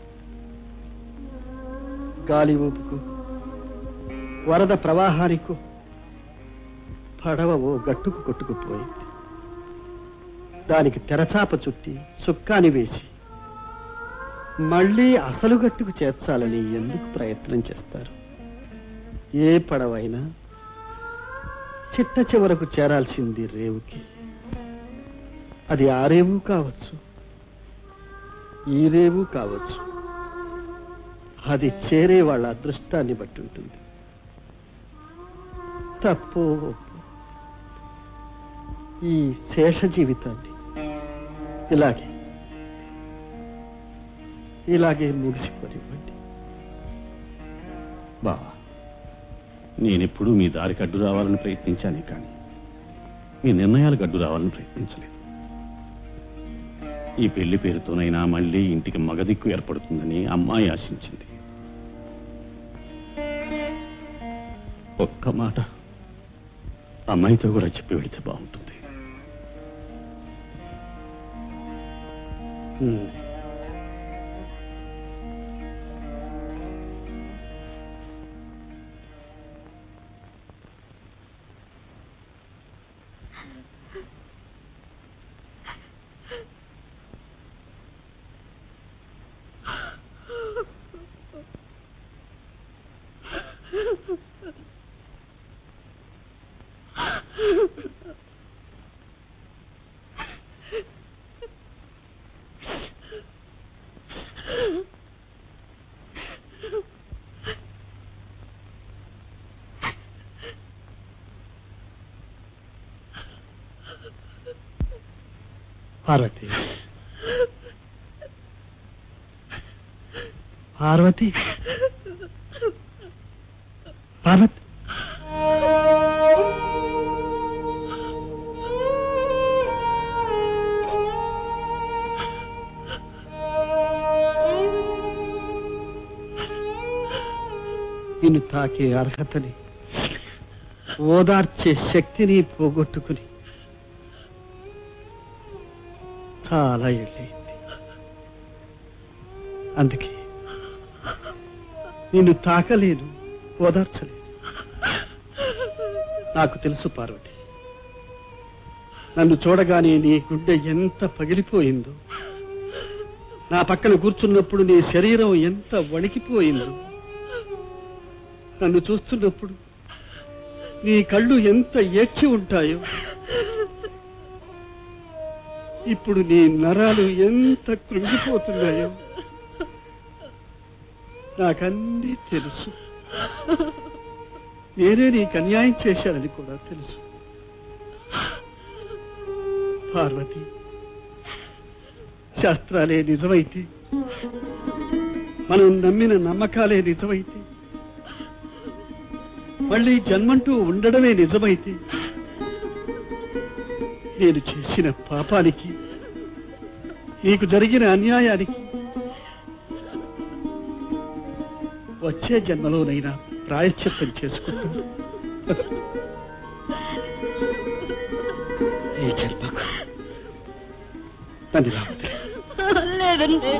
గాలి ఊపుకు వరద ప్రవాహానికు పడవ ఓ గట్టుకు కొట్టుకుపోయింది దానికి తెరచాప చుట్టి సుక్కాని వేసి మళ్ళీ అసలు గట్టుకు చేర్చాలని ఎందుకు ప్రయత్నం చేస్తారు ఏ పడవైనా చిట్ట చివరకు చేరాల్సింది రేవుకి అది ఆ రేవు కావచ్చు ఈ రేవు కావచ్చు అది చేరే వాళ్ళ అదృష్టాన్ని బట్టి ఉంటుంది తప్పు ఒప్పు. ఈ శేష జీవితాన్ని ఇలాగే ఇలాగే ముగిసిపోనివ్వండి బావా నేనెప్పుడు మీ దారికి అడ్డు రావాలని ప్రయత్నించాను కానీ మీ నిర్ణయాలకు అడ్డు రావాలని ప్రయత్నించలేదు ఈ పెళ్లి పేరుతోనైనా మళ్ళీ ఇంటికి మగదిక్కు ఏర్పడుతుందని అమ్మాయి ఆశించింది ఒక్క మాట అమ్మాయితో కూడా చెప్పి వెళితే బాగుంటుంది హ్మ్. పార్వతి పార్వతి పార్వతి నిన్ను తాకే అర్హతని ఓదార్చే శక్తిని పోగొట్టుకుని చాలా ఎళ్ళయింది అందుకే నిన్ను తాకలేను ఓదార్చలేను నాకు తెలుసు పార్వతి నన్ను చూడగానే నీ గుండె ఎంత పగిలిపోయిందో నా పక్కన కూర్చున్నప్పుడు నీ శరీరం ఎంత వణికిపోయిందో నన్ను చూస్తున్నప్పుడు నీ కళ్ళు ఎంత ఏడ్చి ఉంటాయో ఇప్పుడు నీ నరాలు ఎంత కృంగిపోతున్నాయో నాకన్నీ తెలుసు నేనే నీకు అన్యాయం చేశానని కూడా తెలుసు పార్వతి శాస్త్రాలే నిజమైతే మనం నమ్మిన నమ్మకాలే నిజమైతే మళ్ళీ జన్మంటూ ఉండడమే నిజమైతే నేను చేసిన పాపానికి నీకు జరిగిన అన్యాయానికి వచ్చే జన్మలోనైనా ప్రాయశ్చిత్తం చేసుకుంటాను ఈ జన్మకు నన్ను రావద్దు లేదండి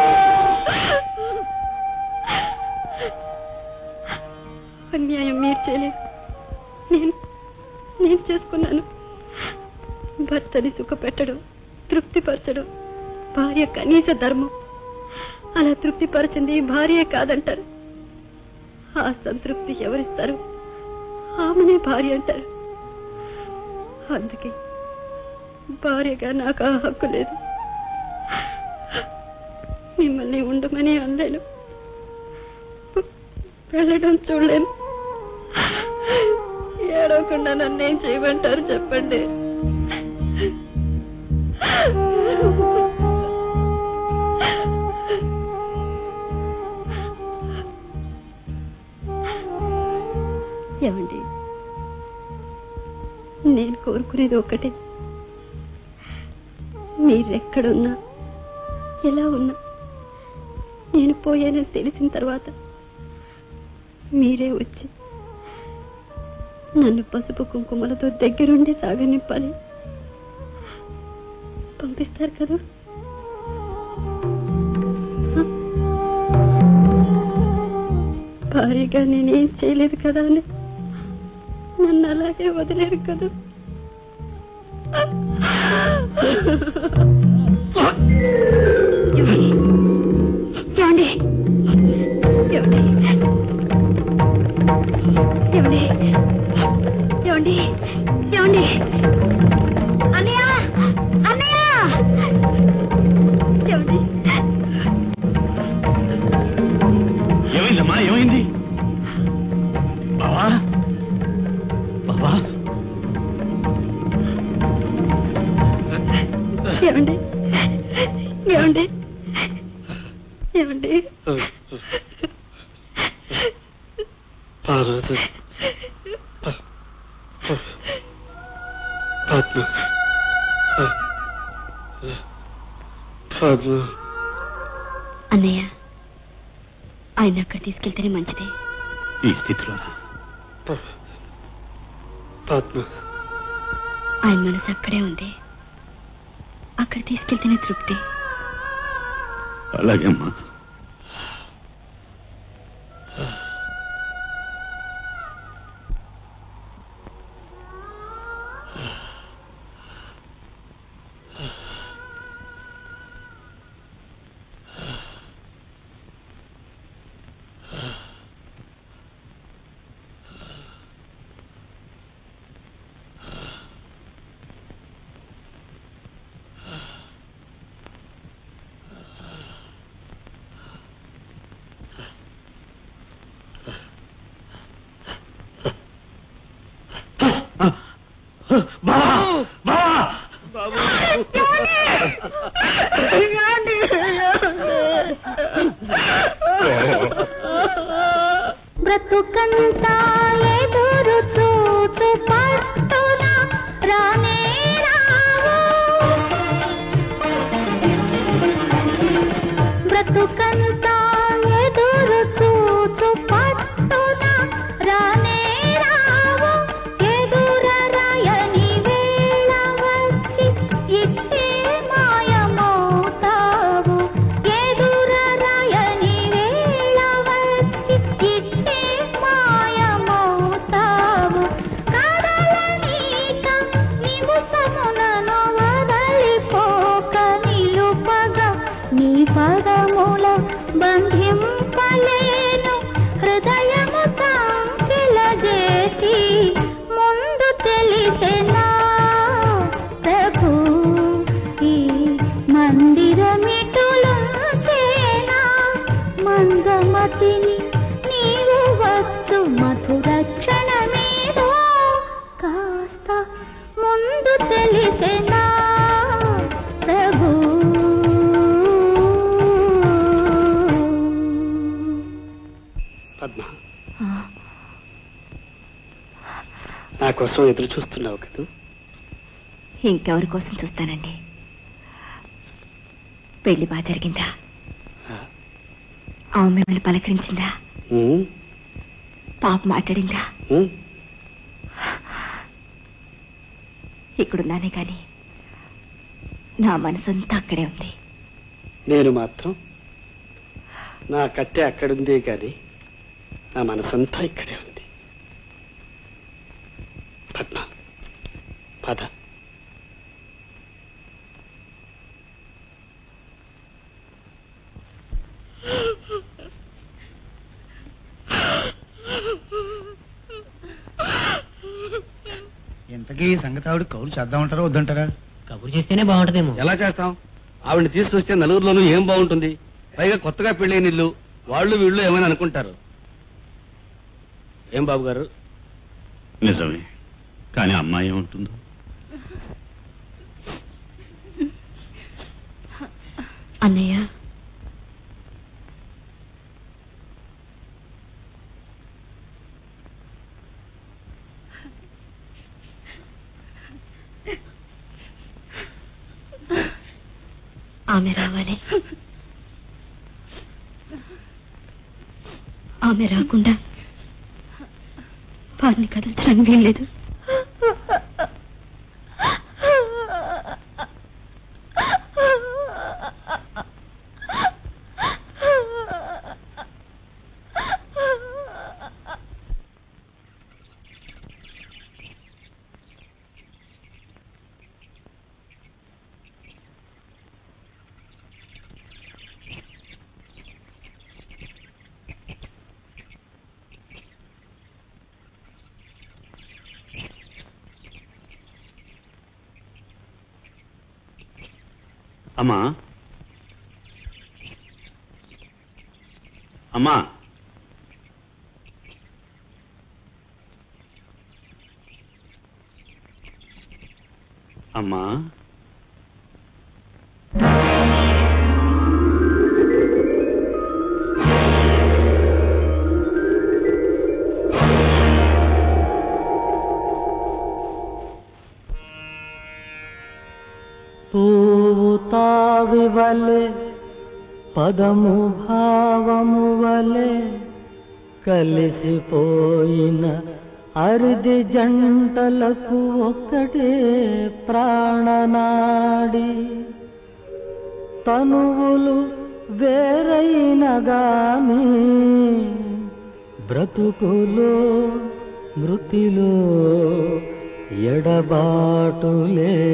అన్యాయం మీరు చేయలేదు నేను నేను చేసుకున్నాను భర్తని సుఖపెట్టడం తృప్తిపరచడం భార్య కనీస ధర్మం అలా తృప్తిపరచింది భార్యే కాదంటారు ఆ సంతృప్తి ఎవరిస్తారు ఆమెనే భార్య అంటారు అందుకే భార్యగా నాకు ఆ హక్కు లేదు మిమ్మల్ని ఉండమని అనలేను వెళ్ళడం చూడలేను ఏడవకుండా నన్ను ఏం చేయమంటారు చెప్పండి ఏమండి నేను కోరుకునేది ఒకటే మీరెక్కడున్నా ఎలా ఉన్నా నేను పోయానని తెలిసిన తర్వాత మీరే వచ్చి నన్ను పసుపు కుంకుమలతో దగ్గరుండి సాగనింపాలి పంపిస్తారు కదా హ? భారీగా నేనేం చేయలేదు కదా అని నన్ను అలాగే వదిలేరు కదా ఏమండి ఏమండి ఏమండి ఏమండి ఏమండి అన్నయ్య అన్నయ్య ఏమండి ఏమైందమ్మా ఏమైంది బావా బావా ఏమండి ఏమండి ఏమండి పార్వతి పద్మ పద్మ అన్నయ్య ఆయన అక్కడ తీసుకెళ్తేనే మంచిది ఈ స్థితిలో పద్మ ఆయన మనసు అక్కడే ఉంది అక్కడ తీసుకెళ్తేనే తృప్తి అలాగే అమ్మా బాబు బ్రతుకంతా ఎదురు చూచు పట్టున రానే రావు బ్రతుకంతా ఎదురు చూచు పట్టున రానే రావు ఎదురరాయని వేళ వచ్చి ఇట్టే మాయమవుతావు ఎదురరాయని వేళ వచ్చి ఇట్టే మాయమవుతావు కదలనీక నిమిషమునను వదలిపోక నిలుపగా నీ పదముల బంధింపలేను హృదయము సంఖ్యల చేసి ముందు తెలిసెనా ప్రభు ఈ మందిరమిటులుంచేనా మందమతిని నీవు వస్తు మధుర క్షణమేదో కాస్త ముందు తెలిసెనా ప్రభు పద్మ నా కోసం ఎదురు చూస్తున్నావు కదా ఇంకెవరి కోసం చూస్తానండి పెళ్లి బాగా జరిగిందా ఆమె మిమ్మల్ని పలకరించిందా ఉమ్, పాప మాట్లాడిందా ఉమ్. ఇక్కడున్నానే కానీ నా మనసంతా అక్కడే ఉంది నేను మాత్రం నా కట్టె అక్కడుందే కానీ నా మనసంతా ఇక్కడే ఉంది పద్మ పద ఇంతకీ ఈ సంగతి ఆవిడ కౌలు చేద్దామంటారా వద్దంటారా కబురు చేస్తేనే బాగుంటదేమో ఎలా చేస్తాం ఆవిడని తీసుకొస్తే నలుగురిలోనూ ఏం బాగుంటుంది పైగా కొత్తగా పెళ్ళైన ఇల్లు వాళ్ళు వీళ్ళు ఏమైనా అనుకుంటారు ఏం బాబు గారు నిజమే కానీ అమ్మాయి ఏముంటుందో అన్నయ్య ఆమె రావాలి ఆమె రాకుండా వారిని కదల్చడానికి వీల్లేదు అమ్మా అమ్మా అమ్మా పువ్వు తావివలే పదము భావము వలె కలిసిపోయిన అరిది జంటలకు ఒక్కటే ప్రాణనాడి తనువులు వేరైన గాని బ్రతుకులో మృతిలో ఎడబాటు లేదు